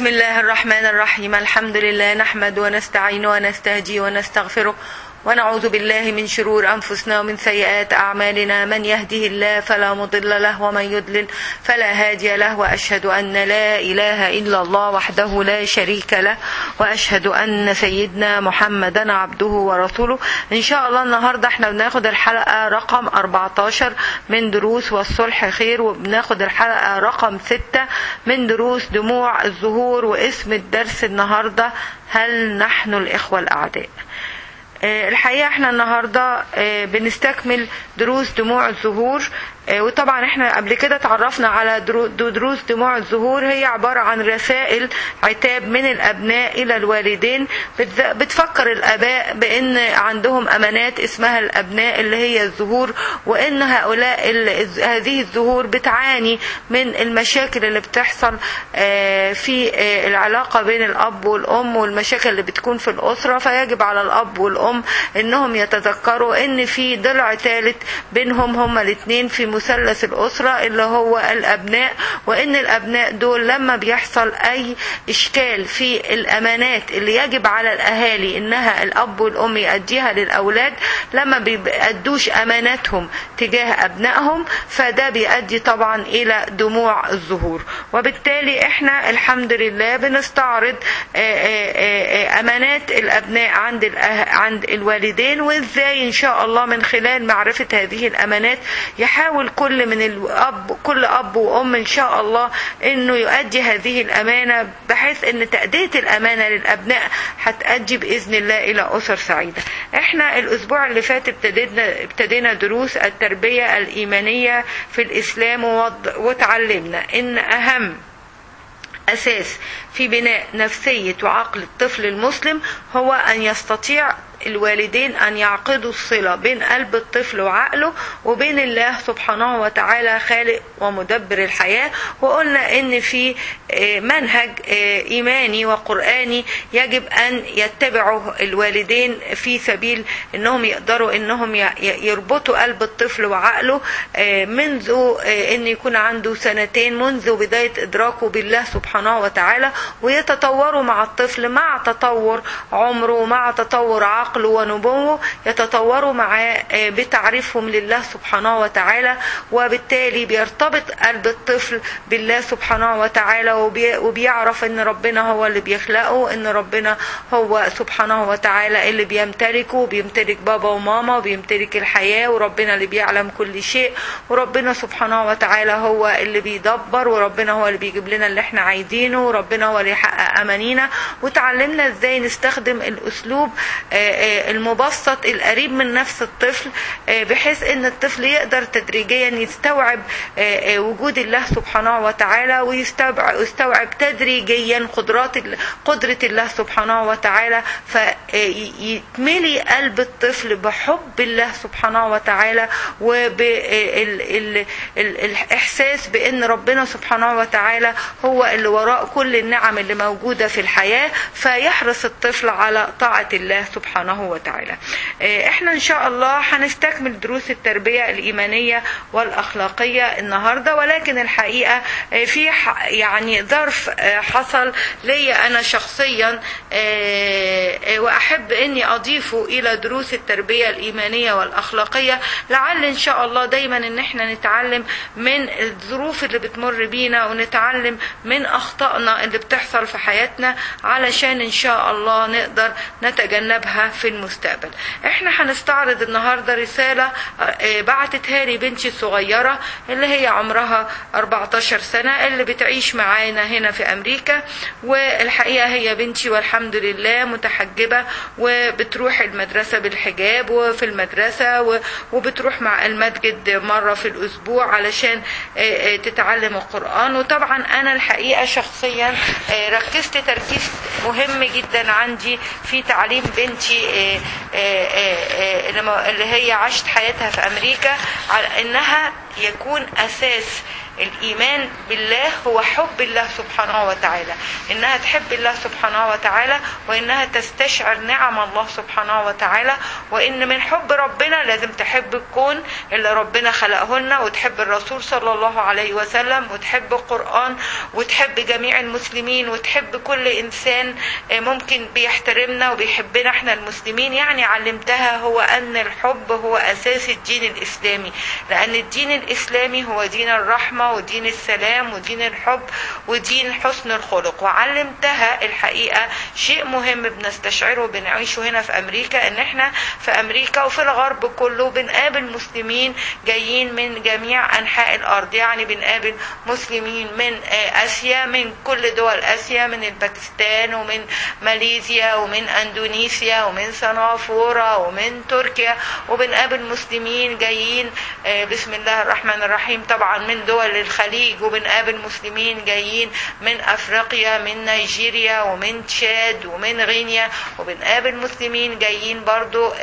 بسم الله الرحمن الرحيم الحمد لله نحمد ونستعين ونستهدي ونستغفره ونعوذ بالله من شرور أنفسنا ومن سيئات أعمالنا من يهده الله فلا مضل له ومن يضلل فلا هادي له وأشهد أن لا إله إلا الله وحده لا شريك له وأشهد أن سيدنا محمدا عبده ورسوله إن شاء الله النهاردة احنا بناخد الحلقة رقم 14 من دروس والصلح خير وبناخد الحلقة رقم 6 من دروس دموع الزهور واسم الدرس النهاردة هل نحن الإخوة الأعداء الحقيقة احنا النهاردة بنستكمل دروس دموع الزهور وطبعا احنا قبل كده اتعرفنا على دروس دموع الزهور هي عبارة عن رسائل عتاب من الابناء الى الوالدين بتفكر الاباء بان عندهم امانات اسمها الابناء اللي هي الزهور وان هؤلاء هذه الزهور بتعاني من المشاكل اللي بتحصل في العلاقة بين الاب والام والمشاكل اللي بتكون في الاسرة فيجب على الاب والام انهم يتذكروا ان في ضلع ثالث بينهم هما الاثنين في مثلث الأسرة اللي هو الأبناء وإن الأبناء دول لما بيحصل أي إشكال في الأمانات اللي يجب على الأهالي إنها الأب والأم يأديها للأولاد لما بيأدوش أماناتهم تجاه أبنائهم فده بيؤدي طبعا إلى دموع الظهور وبالتالي إحنا الحمد لله بنستعرض أمانات الأبناء عند عند الوالدين وإزاي إن شاء الله من خلال معرفة هذه الأمانات يحاول كل من الاب كل اب وام ان شاء الله انه يؤدي هذه الامانه بحيث ان تاديه الامانه للابناء هتؤدي باذن الله الى اسر سعيده. احنا الاسبوع اللي فات ابتدينا ابتدينا دروس التربيه الايمانيه في الاسلام وتعلمنا ان اهم اساس في بناء نفسيه وعقل الطفل المسلم هو ان يستطيع الوالدين أن يعقدوا الصلة بين قلب الطفل وعقله وبين الله سبحانه وتعالى خالق ومدبر الحياة وقلنا إن في منهج إيماني وقرآني يجب أن يتبعه الوالدين في سبيل إنهم يقدروا إنهم يربطوا قلب الطفل وعقله منذ إن يكون عنده سنتين منذ بداية إدراكه بالله سبحانه وتعالى ويتطوروا مع الطفل مع تطور عمره مع تطور عقله عقله ونموه يتطوروا معاه بتعريفهم لله سبحانه وتعالى وبالتالي بيرتبط قلب الطفل بالله سبحانه وتعالى وبيعرف ان ربنا هو اللي بيخلقه ان ربنا هو سبحانه وتعالى اللي بيمتلكه بيمتلك بابا وماما وبيمتلك الحياة وربنا اللي بيعلم كل شيء وربنا سبحانه وتعالى هو اللي بيدبر وربنا هو اللي بيجيب لنا اللي احنا عايزينه وربنا هو اللي يحقق امانينا وتعلمنا ازاي نستخدم الاسلوب المبسط القريب من نفس الطفل بحيث ان الطفل يقدر تدريجيا يستوعب وجود الله سبحانه وتعالى ويستوعب تدريجيا قدرات قدرة الله سبحانه وتعالى فيتملي قلب الطفل بحب الله سبحانه وتعالى وبالاحساس بان ربنا سبحانه وتعالى هو اللي وراء كل النعم اللي موجودة في الحياة فيحرص الطفل على طاعة الله سبحانه وتعالى احنا ان شاء الله هنستكمل دروس التربية الايمانية والاخلاقية النهاردة ولكن الحقيقة في يعني ظرف حصل لي انا شخصيا واحب اني اضيفه الى دروس التربية الايمانية والاخلاقية لعل ان شاء الله دايما ان احنا نتعلم من الظروف اللي بتمر بينا ونتعلم من اخطائنا اللي بتحصل في حياتنا علشان ان شاء الله نقدر نتجنبها في المستقبل احنا هنستعرض النهاردة رسالة بعتتها لي بنتي الصغيرة اللي هي عمرها 14 سنة اللي بتعيش معانا هنا في امريكا والحقيقة هي بنتي والحمد لله متحجبة وبتروح المدرسة بالحجاب وفي المدرسة وبتروح مع المسجد مرة في الاسبوع علشان تتعلم القرآن وطبعا انا الحقيقة شخصيا ركزت تركيز مهم جدا عندي في تعليم بنتي اللي هي عاشت حياتها في امريكا على انها يكون اساس الايمان بالله هو حب الله سبحانه وتعالى انها تحب الله سبحانه وتعالى وانها تستشعر نعم الله سبحانه وتعالى وان من حب ربنا لازم تحب الكون اللي ربنا خلقه لنا وتحب الرسول صلى الله عليه وسلم وتحب القران وتحب جميع المسلمين وتحب كل انسان ممكن بيحترمنا وبيحبنا احنا المسلمين يعني علمتها هو ان الحب هو اساس الدين الاسلامي لان الدين الاسلامي هو دين الرحمه ودين السلام ودين الحب ودين حسن الخلق وعلمتها الحقيقه شيء مهم بنستشعره بنعيشه هنا في امريكا ان احنا في امريكا وفي الغرب كله بنقابل مسلمين جايين من جميع انحاء الارض يعني بنقابل مسلمين من اسيا من كل دول اسيا من الباكستان ومن ماليزيا ومن اندونيسيا ومن سنغافوره ومن تركيا وبنقابل مسلمين جايين بسم الله الرحمن الرحيم طبعا من دول الخليج وبنقابل مسلمين جايين من افريقيا من نيجيريا ومن تشاد ومن غينيا وبنقابل مسلمين جايين برضو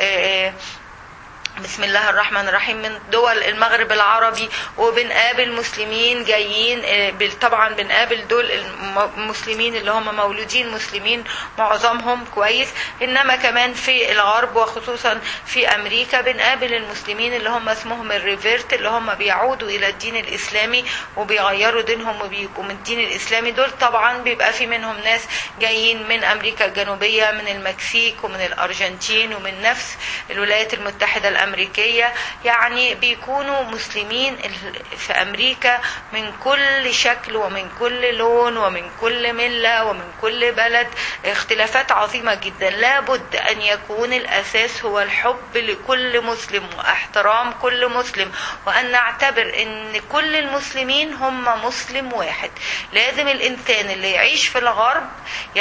بسم الله الرحمن الرحيم من دول المغرب العربي وبنقابل مسلمين جايين طبعا بنقابل دول المسلمين اللي هم مولودين مسلمين معظمهم كويس انما كمان في الغرب وخصوصا في امريكا بنقابل المسلمين اللي هم اسمهم الريفيرت اللي هم بيعودوا الى الدين الاسلامي وبيغيروا دينهم وبيبقوا من الدين الاسلامي دول طبعا بيبقى في منهم ناس جايين من امريكا الجنوبيه من المكسيك ومن الارجنتين ومن نفس الولايات المتحده الامريكيه الأمريكية يعني بيكونوا مسلمين في أمريكا من كل شكل ومن كل لون ومن كل ملة ومن كل بلد اختلافات عظيمة جدا لابد أن يكون الأساس هو الحب لكل مسلم واحترام كل مسلم وأن نعتبر أن كل المسلمين هم مسلم واحد لازم الإنسان اللي يعيش في الغرب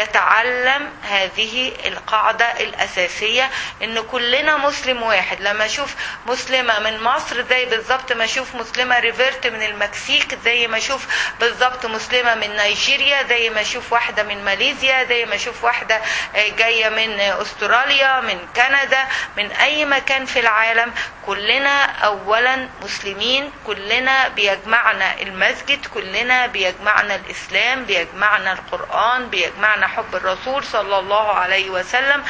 يتعلم هذه القاعدة الأساسية أن كلنا مسلم واحد لما اشوف مسلمه من مصر زي بالظبط ما اشوف مسلمه ريفيرت من المكسيك زي ما اشوف بالظبط مسلمه من نيجيريا زي ما اشوف واحده من ماليزيا زي ما اشوف واحده جايه من استراليا من كندا من اي مكان في العالم كلنا اولا مسلمين كلنا بيجمعنا المسجد كلنا بيجمعنا الاسلام بيجمعنا القران بيجمعنا حب الرسول صلى الله عليه وسلم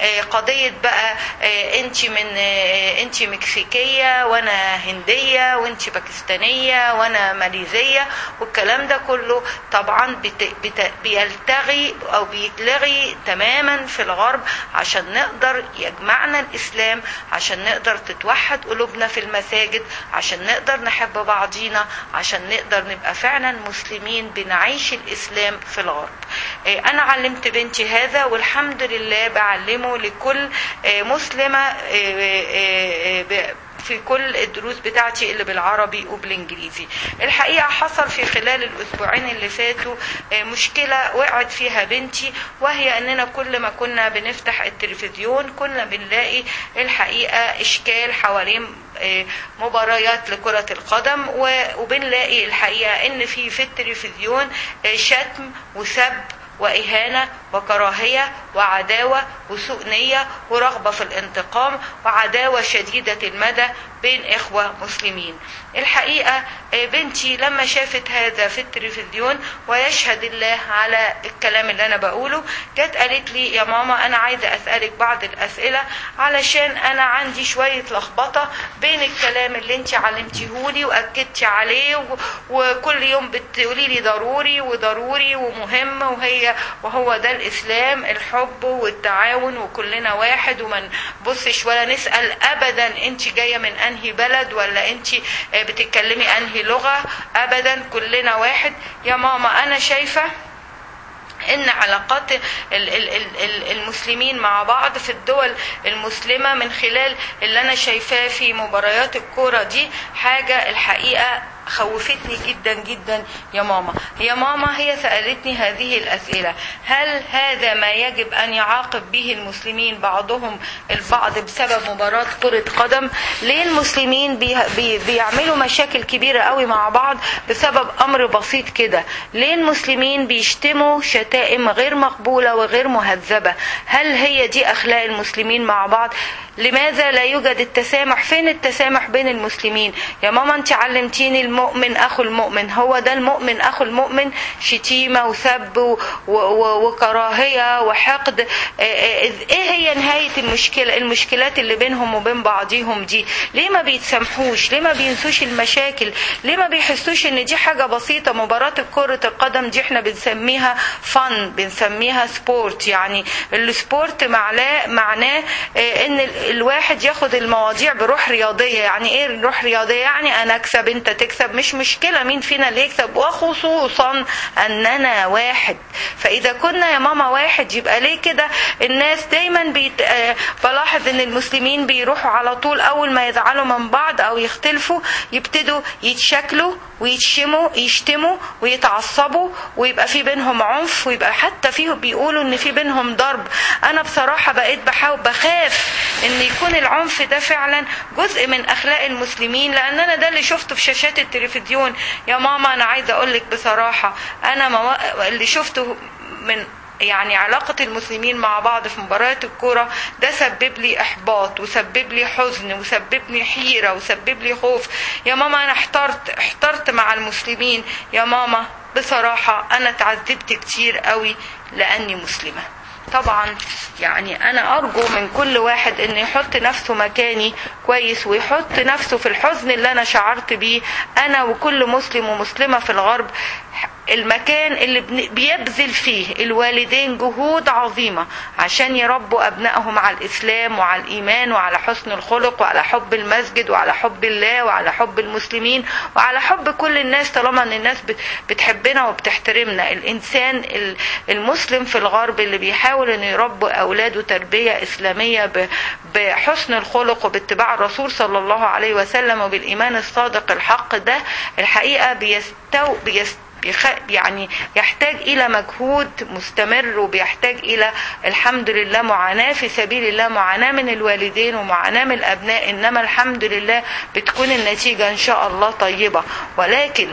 قضيه بقى انت من انت مكسيكيه وانا هنديه وانت باكستانيه وانا ماليزيه والكلام ده كله طبعا بت... بت... بيلتغي او بيتلغي تماما في الغرب عشان نقدر يجمعنا الاسلام عشان نقدر تتوحد قلوبنا في المساجد عشان نقدر نحب بعضينا عشان نقدر نبقى فعلا مسلمين بنعيش الاسلام في الغرب انا علمت بنتي هذا والحمد لله بعلمه لكل مسلمه في كل الدروس بتاعتي اللي بالعربي وبالانجليزي الحقيقه حصل في خلال الاسبوعين اللي فاتوا مشكله وقعت فيها بنتي وهي اننا كل ما كنا بنفتح التلفزيون كنا بنلاقي الحقيقه اشكال حوالين مباريات لكرة القدم وبنلاقي الحقيقة ان في في التلفزيون شتم وسب وإهانة وكراهية وعداوة وسوء نية ورغبة في الانتقام وعداوة شديدة المدى بين إخوة مسلمين الحقيقة بنتي لما شافت هذا في التلفزيون ويشهد الله على الكلام اللي أنا بقوله جت قالت لي يا ماما أنا عايزة أسألك بعض الأسئلة علشان أنا عندي شوية لخبطة بين الكلام اللي أنت علمتيهولي وأكدتي عليه وكل يوم بتقولي لي ضروري وضروري ومهم وهي وهو ده الإسلام الحب والتعاون وكلنا واحد وما نبصش ولا نسأل أبدا أنت جاية من أنهي بلد ولا أنت بتتكلمي أنهي لغة أبدا كلنا واحد يا ماما أنا شايفة ان علاقات المسلمين مع بعض في الدول المسلمة من خلال اللي انا شايفاه في مباريات الكورة دي حاجة الحقيقة خوفتني جدا جدا يا ماما يا ماما هي سألتني هذه الأسئلة هل هذا ما يجب أن يعاقب به المسلمين بعضهم البعض بسبب مباراة كرة قدم ليه المسلمين بي بي بيعملوا مشاكل كبيرة قوي مع بعض بسبب أمر بسيط كده ليه المسلمين بيشتموا شتائم غير مقبولة وغير مهذبة هل هي دي أخلاق المسلمين مع بعض لماذا لا يوجد التسامح فين التسامح بين المسلمين يا ماما انت علمتيني المؤمن اخو المؤمن هو ده المؤمن اخو المؤمن شتيمة وسب و- و- وكراهية وحقد آه، آه، ايه هي نهاية المشكلة المشكلات اللي بينهم وبين بعضيهم دي ليه ما بيتسامحوش ليه ما بينسوش المشاكل ليه ما بيحسوش ان دي حاجة بسيطة مباراة كرة القدم دي احنا بنسميها فن بنسميها سبورت يعني السبورت معناه معناه آه، ان ال- الواحد ياخد المواضيع بروح رياضية يعني ايه روح رياضية يعني انا اكسب انت تكسب مش مشكلة مين فينا اللي يكسب وخصوصا اننا واحد فاذا كنا يا ماما واحد يبقى ليه كده الناس دايما بيت... آه، بلاحظ ان المسلمين بيروحوا على طول اول ما يزعلوا من بعض او يختلفوا يبتدوا يتشكلوا ويتشموا يشتموا ويتعصبوا ويبقى في بينهم عنف ويبقى حتى فيه بيقولوا ان في بينهم ضرب انا بصراحة بقيت بحاول بخاف ان يكون العنف ده فعلا جزء من اخلاق المسلمين لان انا ده اللي شفته في شاشات التلفزيون يا ماما انا عايزة اقولك بصراحة انا موا... اللي شفته من يعني علاقة المسلمين مع بعض في مباريات الكورة ده سبب لي إحباط وسبب لي حزن وسبب لي حيرة وسبب لي خوف يا ماما أنا احترت احترت مع المسلمين يا ماما بصراحة أنا تعذبت كتير قوي لأني مسلمة طبعا يعني انا ارجو من كل واحد ان يحط نفسه مكاني كويس ويحط نفسه في الحزن اللي انا شعرت بيه انا وكل مسلم ومسلمة في الغرب المكان اللي بن- بيبذل فيه الوالدين جهود عظيمة عشان يربوا أبنائهم على الإسلام وعلى الإيمان وعلى حسن الخلق وعلى حب المسجد وعلى حب الله وعلى حب المسلمين وعلى حب كل الناس طالما ان الناس بت- بتحبنا وبتحترمنا الإنسان ال- المسلم في الغرب اللي بيحاول انه يربي أولاده تربية إسلامية ب- بحسن الخلق وباتباع الرسول صلى الله عليه وسلم وبالإيمان الصادق الحق ده الحقيقة بيستو بيست بيخ... يعني يحتاج إلى مجهود مستمر وبيحتاج إلى الحمد لله معاناة في سبيل الله معاناة من الوالدين ومعاناة من الأبناء إنما الحمد لله بتكون النتيجة إن شاء الله طيبة ولكن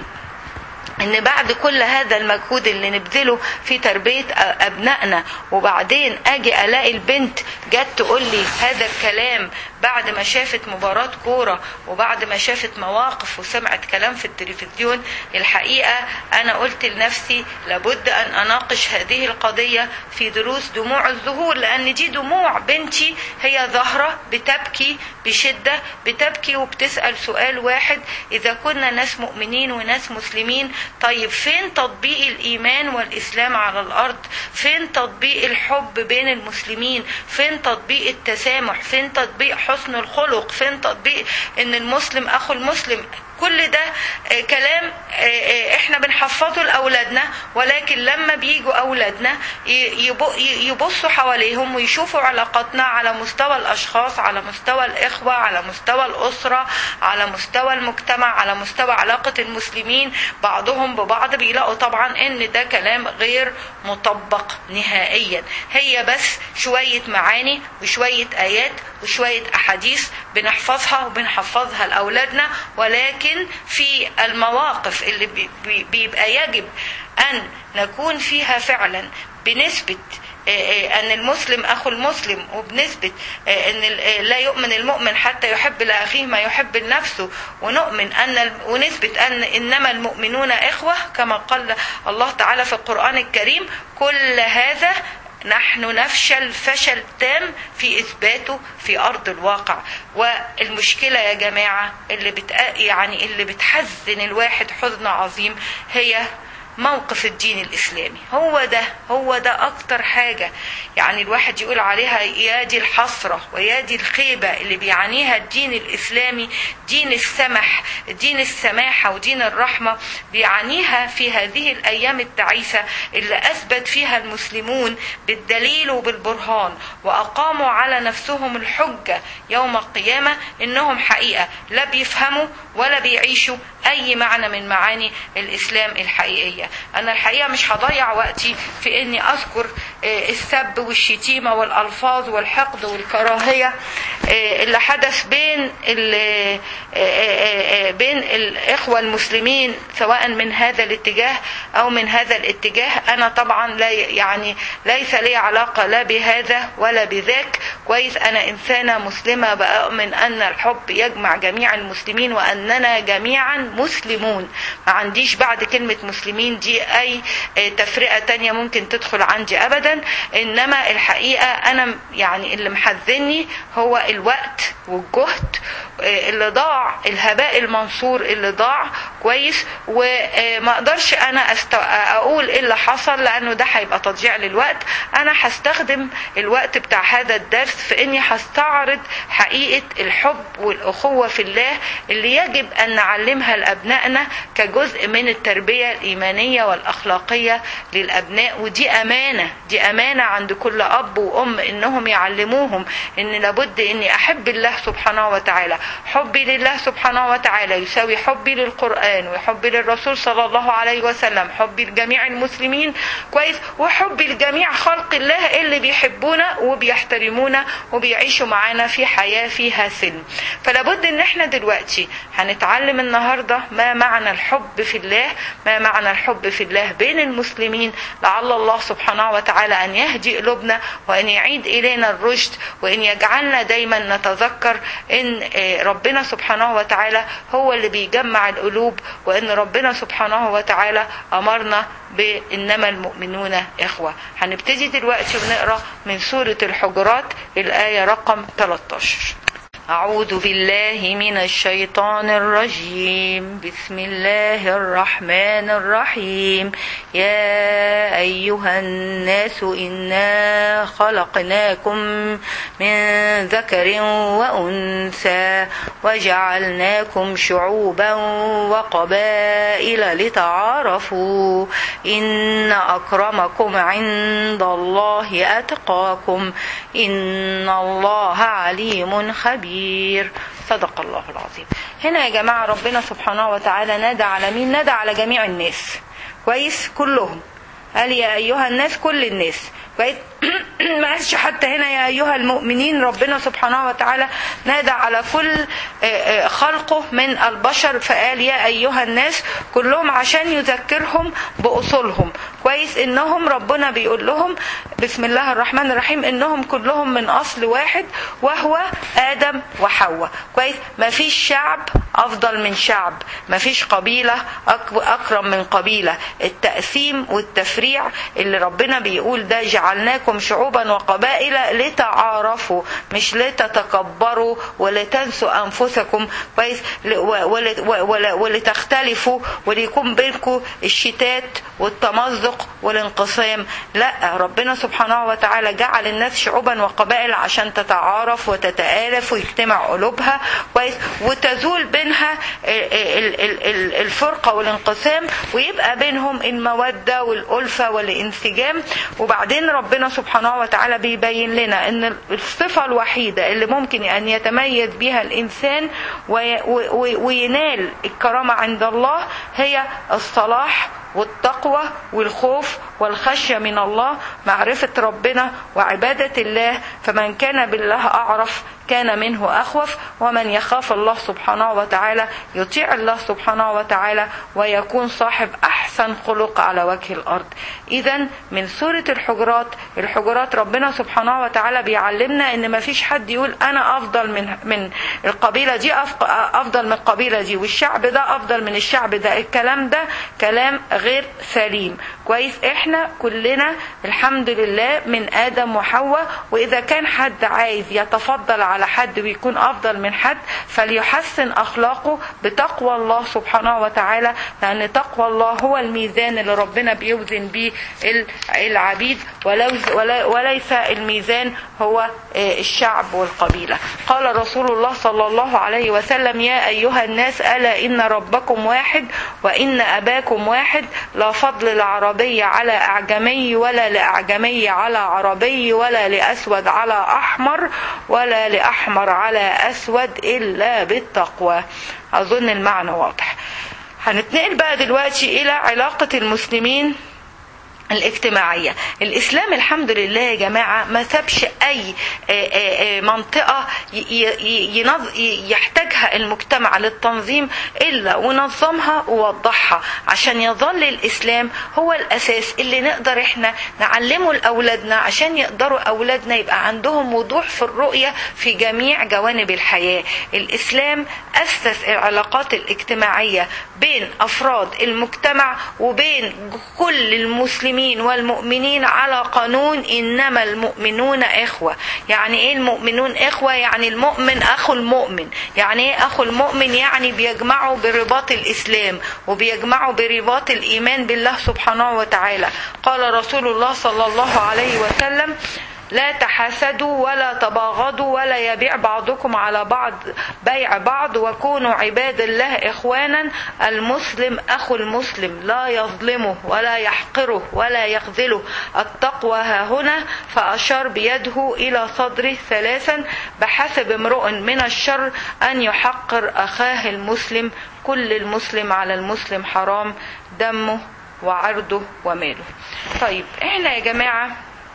ان بعد كل هذا المجهود اللي نبذله في تربية ابنائنا وبعدين اجي الاقي البنت جت تقول لي هذا الكلام بعد ما شافت مباراة كورة وبعد ما شافت مواقف وسمعت كلام في التلفزيون الحقيقة انا قلت لنفسي لابد ان اناقش هذه القضية في دروس دموع الظهور لان دي دموع بنتي هي ظاهرة بتبكي بشدة بتبكي وبتسأل سؤال واحد اذا كنا ناس مؤمنين وناس مسلمين طيب فين تطبيق الإيمان والإسلام على الأرض فين تطبيق الحب بين المسلمين فين تطبيق التسامح فين تطبيق حسن الخلق فين تطبيق ان المسلم اخو المسلم كل ده آه، كلام آه، آه، احنا بنحفظه لاولادنا ولكن لما بيجوا اولادنا ي- يبو- ي- يبصوا حواليهم ويشوفوا علاقاتنا على مستوى الاشخاص على مستوى الاخوه على مستوى الاسره على مستوى المجتمع على مستوى علاقه المسلمين بعضهم ببعض بيلاقوا طبعا ان ده كلام غير مطبق نهائيا هي بس شويه معاني وشويه ايات وشويه احاديث بنحفظها وبنحفظها لاولادنا ولكن في المواقف اللي بي- بي- بيبقى يجب ان نكون فيها فعلا بنسبه آه، آه، ان المسلم اخو المسلم وبنسبه آه، ان ال- آه، لا يؤمن المؤمن حتى يحب لاخيه ما يحب لنفسه ونؤمن ان ال- ونثبت ان انما المؤمنون اخوه كما قال الله تعالى في القران الكريم كل هذا نحن نفشل فشل تام في اثباته في ارض الواقع والمشكله يا جماعه اللي بت يعني اللي بتحزن الواحد حزن عظيم هي موقف الدين الإسلامي هو ده هو ده أكتر حاجة يعني الواحد يقول عليها يا دي الحسرة ويا دي الخيبة اللي بيعانيها الدين الإسلامي دين السمح دين السماحة ودين الرحمة بيعانيها في هذه الأيام التعيسة اللي أثبت فيها المسلمون بالدليل وبالبرهان وأقاموا على نفسهم الحجة يوم القيامة إنهم حقيقة لا بيفهموا ولا بيعيشوا أي معنى من معاني الإسلام الحقيقية أنا الحقيقة مش هضيع وقتي في إني أذكر آه، السب والشتيمة والألفاظ والحقد والكراهية آه، اللي حدث بين ال- آه، آه، آه، بين الإخوة المسلمين سواء من هذا الاتجاه أو من هذا الاتجاه أنا طبعا لا يعني ليس لي علاقة لا بهذا ولا بذاك كويس انا انسانه مسلمه بؤمن ان الحب يجمع جميع المسلمين واننا جميعا مسلمون ما عنديش بعد كلمه مسلمين دي اي تفرقه تانية ممكن تدخل عندي ابدا انما الحقيقه انا يعني اللي محزني هو الوقت والجهد اللي ضاع الهباء المنصور اللي ضاع كويس وما اقدرش انا أست... اقول ايه اللي حصل لانه ده هيبقى تضييع للوقت انا هستخدم الوقت بتاع هذا الدرس في اني هستعرض حقيقه الحب والاخوه في الله اللي يجب ان نعلمها لابنائنا كجزء من التربيه الايمانيه والاخلاقيه للابناء ودي امانه دي امانه عند كل اب وام انهم يعلموهم ان لابد اني احب الله سبحانه وتعالى حبي لله سبحانه وتعالى يساوي حبي للقران وحبي للرسول صلى الله عليه وسلم حبي لجميع المسلمين كويس وحبي لجميع خلق الله اللي بيحبونا وبيحترمونا وبيعيشوا معانا في حياه فيها سلم فلابد ان احنا دلوقتي هنتعلم النهارده ما معنى الحب في الله ما معنى الحب في الله بين المسلمين لعل الله سبحانه وتعالى ان يهدي قلوبنا وان يعيد الينا الرشد وان يجعلنا دايما نتذكر ان ربنا سبحانه وتعالى هو اللي بيجمع القلوب وان ربنا سبحانه وتعالى امرنا بانما المؤمنون اخوه هنبتدي دلوقتي ونقرا من سوره الحجرات الايه رقم 13 أعوذ بالله من الشيطان الرجيم بسم الله الرحمن الرحيم يا أيها الناس إنا خلقناكم من ذكر وأنثى وجعلناكم شعوبا وقبائل لتعارفوا إن أكرمكم عند الله أتقاكم إن الله عليم خبير كبير صدق الله العظيم هنا يا جماعة ربنا سبحانه وتعالى نادى على مين نادى على جميع الناس كويس كلهم قال يا أيها الناس كل الناس كويس ما قالش حتى هنا يا أيها المؤمنين ربنا سبحانه وتعالى نادى على كل خلقه من البشر فقال يا أيها الناس كلهم عشان يذكرهم بأصولهم كويس إنهم ربنا بيقول لهم بسم الله الرحمن الرحيم إنهم كلهم من أصل واحد وهو آدم وحواء كويس ما فيش شعب أفضل من شعب ما فيش قبيلة أكرم من قبيلة التقسيم والتفريع اللي ربنا بيقول ده جعلناكم شعوبا وقبائل لتعارفوا مش لتتكبروا ولتنسوا انفسكم كويس ولتختلفوا وليكون بينكم الشتات والتمزق والانقسام لا ربنا سبحانه وتعالى جعل الناس شعوبا وقبائل عشان تتعارف وتتآلف ويجتمع قلوبها كويس وتزول بينها الفرقة والانقسام ويبقى بينهم المودة والألفة والانسجام وبعدين ربنا سبحانه وتعالى بيبين لنا ان الصفة الوحيدة اللي ممكن ان يتميز بها الانسان وينال الكرامة عند الله هي الصلاح والتقوى والخوف والخشية من الله معرفة ربنا وعبادة الله فمن كان بالله أعرف كان منه أخوف ومن يخاف الله سبحانه وتعالى يطيع الله سبحانه وتعالى ويكون صاحب أحسن خلق على وجه الأرض إذا من سورة الحجرات الحجرات ربنا سبحانه وتعالى بيعلمنا إن ما فيش حد يقول أنا أفضل من من القبيلة دي أفضل من القبيلة دي والشعب ده أفضل من الشعب ده الكلام ده كلام غير سليم كويس احنا كلنا الحمد لله من ادم وحواء واذا كان حد عايز يتفضل على حد ويكون افضل من حد فليحسن اخلاقه بتقوى الله سبحانه وتعالى لان تقوى الله هو الميزان اللي ربنا بيوزن بيه العبيد وليس الميزان هو الشعب والقبيله قال رسول الله صلى الله عليه وسلم يا ايها الناس الا ان ربكم واحد وان اباكم واحد لا فضل لعربي على أعجمي ولا لأعجمي على عربي ولا لأسود على أحمر ولا لأحمر على أسود إلا بالتقوى أظن المعنى واضح هنتنقل بقى دلوقتي إلى علاقة المسلمين الاجتماعية الإسلام الحمد لله يا جماعة ما سابش أي منطقة يحتاجها المجتمع للتنظيم إلا ونظمها ووضحها عشان يظل الإسلام هو الأساس اللي نقدر إحنا نعلمه لأولادنا عشان يقدروا أولادنا يبقى عندهم وضوح في الرؤية في جميع جوانب الحياة الإسلام أسس العلاقات الاجتماعية بين أفراد المجتمع وبين كل المسلمين المسلمين والمؤمنين على قانون إنما المؤمنون إخوة يعني إيه المؤمنون إخوة يعني المؤمن أخو المؤمن يعني إيه أخو المؤمن يعني بيجمعوا برباط الإسلام وبيجمعوا برباط الإيمان بالله سبحانه وتعالى قال رسول الله صلى الله عليه وسلم لا تحاسدوا ولا تباغضوا ولا يبيع بعضكم على بعض بيع بعض وكونوا عباد الله إخوانا المسلم أخو المسلم لا يظلمه ولا يحقره ولا يخذله التقوى ها هنا فأشار بيده إلى صدره ثلاثا بحسب امرؤ من الشر أن يحقر أخاه المسلم كل المسلم على المسلم حرام دمه وعرضه وماله طيب احنا يا جماعه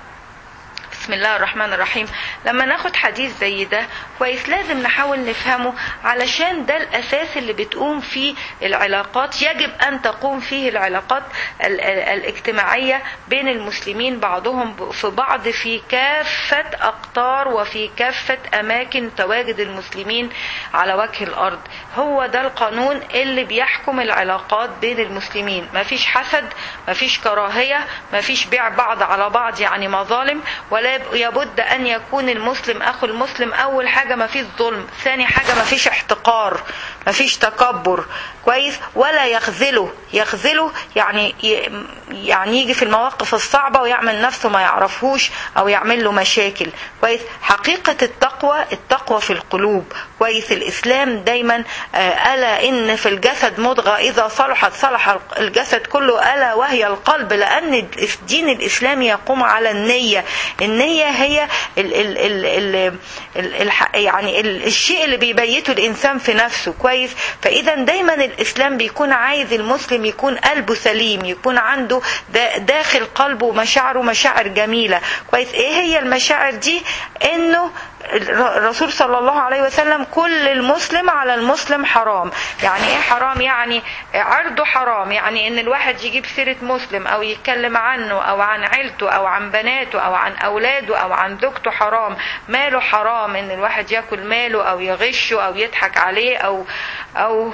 بسم الله الرحمن الرحيم لما ناخد حديث زي ده كويس لازم نحاول نفهمه علشان ده الاساس اللي بتقوم فيه العلاقات يجب ان تقوم فيه العلاقات الاجتماعيه بين المسلمين بعضهم في بعض في كافه اقطار وفي كافه اماكن تواجد المسلمين على وجه الارض هو ده القانون اللي بيحكم العلاقات بين المسلمين مفيش حسد مفيش كراهيه مفيش بيع بعض على بعض يعني مظالم ولا يبد ان يكون المسلم اخو المسلم اول حاجه ما فيش ظلم ثاني حاجه ما فيش احتقار ما فيش تكبر كويس ولا يخذله يخذله يعني يعني يجي في المواقف الصعبه ويعمل نفسه ما يعرفهوش او يعمل له مشاكل كويس حقيقه التقوى التقوى في القلوب كويس الاسلام دايما الا ان في الجسد مضغه اذا صلحت صلح الجسد كله الا وهي القلب لان الدين الاسلامي يقوم على النيه النية هي ال ال ال ال ال ال يعني ال الشيء اللي بيبيته الإنسان في نفسه كويس فإذا دايما الإسلام بيكون عايز المسلم يكون قلبه سليم يكون عنده داخل قلبه مشاعره مشاعر جميلة كويس إيه هي المشاعر دي إنه الرسول صلى الله عليه وسلم كل المسلم على المسلم حرام يعني ايه حرام يعني عرضه حرام يعني ان الواحد يجيب سيرة مسلم او يتكلم عنه او عن عيلته او عن بناته او عن اولاده او عن زوجته حرام ماله حرام ان الواحد ياكل ماله او يغشه او يضحك عليه او او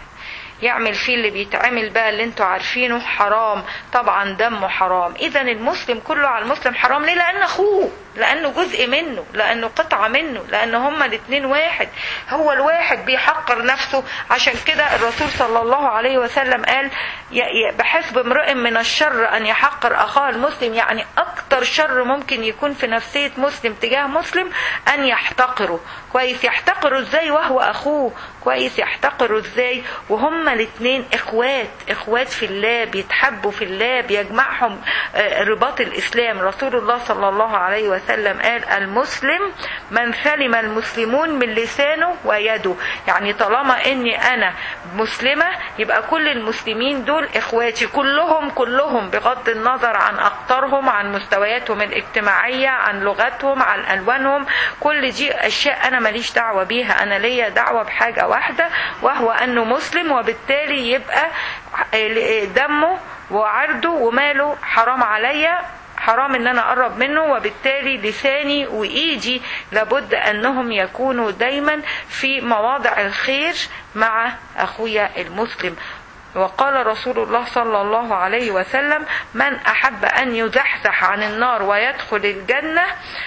يعمل فيه اللي بيتعمل بقى اللي انتوا عارفينه حرام طبعا دمه حرام اذا المسلم كله على المسلم حرام ليه لان اخوه لانه جزء منه لانه قطعه منه لان هما الاثنين واحد هو الواحد بيحقر نفسه عشان كده الرسول صلى الله عليه وسلم قال بحسب امرئ من الشر ان يحقر اخاه المسلم يعني اكتر شر ممكن يكون في نفسيه مسلم تجاه مسلم ان يحتقره كويس يحتقره ازاي وهو اخوه كويس يحتقره ازاي وهما الاثنين اخوات اخوات في الله بيتحبوا في الله بيجمعهم رباط الاسلام رسول الله صلى الله عليه وسلم قال المسلم من سلم المسلمون من لسانه ويده يعني طالما اني انا مسلمه يبقى كل المسلمين دول اخواتي كلهم كلهم بغض النظر عن اقطارهم عن مستوياتهم الاجتماعيه عن لغتهم عن الوانهم كل دي اشياء انا ماليش دعوه بيها انا ليا دعوه بحاجه واحده وهو انه مسلم وبالتالي يبقى دمه وعرضه وماله حرام عليا حرام ان انا اقرب منه وبالتالي لساني وايدي لابد انهم يكونوا دايما في مواضع الخير مع اخويا المسلم وقال رسول الله صلى الله عليه وسلم من احب ان يزحزح عن النار ويدخل الجنه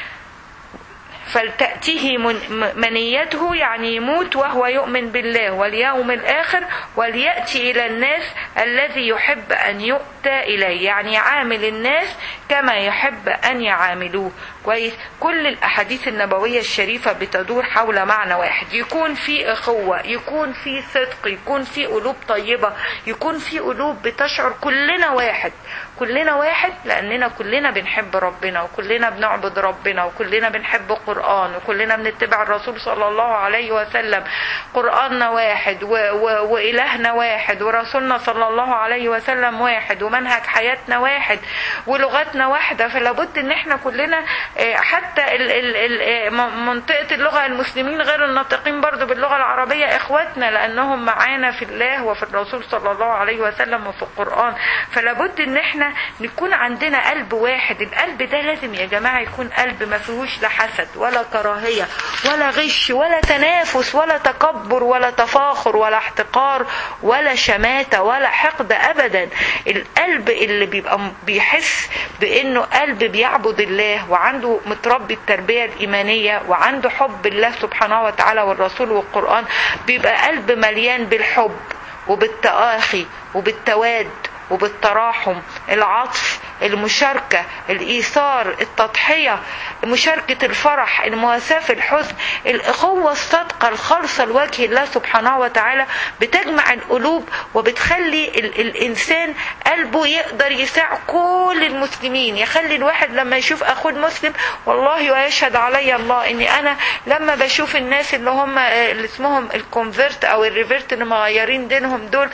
فلتأتيه منيته يعني يموت وهو يؤمن بالله واليوم الآخر وليأتي إلى الناس الذي يحب أن يؤتى إليه يعني يعامل الناس كما يحب أن يعاملوه كويس كل الأحاديث النبوية الشريفة بتدور حول معنى واحد يكون في أخوة يكون في صدق يكون في قلوب طيبة يكون في قلوب بتشعر كلنا واحد كلنا واحد لأننا كلنا بنحب ربنا وكلنا بنعبد ربنا وكلنا بنحب القرآن وكلنا بنتبع الرسول صلى الله عليه وسلم قرآننا واحد و و وإلهنا واحد ورسولنا صلى الله عليه وسلم واحد ومنهج حياتنا واحد ولغتنا واحدة فلابد ان احنا كلنا حتى ال ال ال منطقة اللغة المسلمين غير الناطقين برضو باللغة العربية اخواتنا لانهم معانا في الله وفي الرسول صلى الله عليه وسلم وفي القرآن فلابد ان احنا نكون عندنا قلب واحد القلب ده لازم يا جماعة يكون قلب ما فيهوش لا حسد ولا كراهية ولا غش ولا تنافس ولا تكبر ولا تفاخر ولا احتقار ولا شماتة ولا حقد ابدا القلب اللي بيبقى بيحس بانه قلب بيعبد الله وعنده متربي التربية الايمانية وعنده حب الله سبحانه وتعالى والرسول والقرآن بيبقى قلب مليان بالحب وبالتآخي وبالتواد وبالتراحم العطف المشاركة الإيثار التضحية مشاركة الفرح المواساة في الحزن الأخوة الصادقة الخالصة لوجه الله سبحانه وتعالى بتجمع القلوب وبتخلي ال الإنسان قلبه يقدر يساع كل المسلمين يخلي الواحد لما يشوف أخوه المسلم والله ويشهد علي الله إني أنا لما بشوف الناس اللي هم اللي اسمهم الكونفرت أو الريفرت اللي مغيرين دينهم دول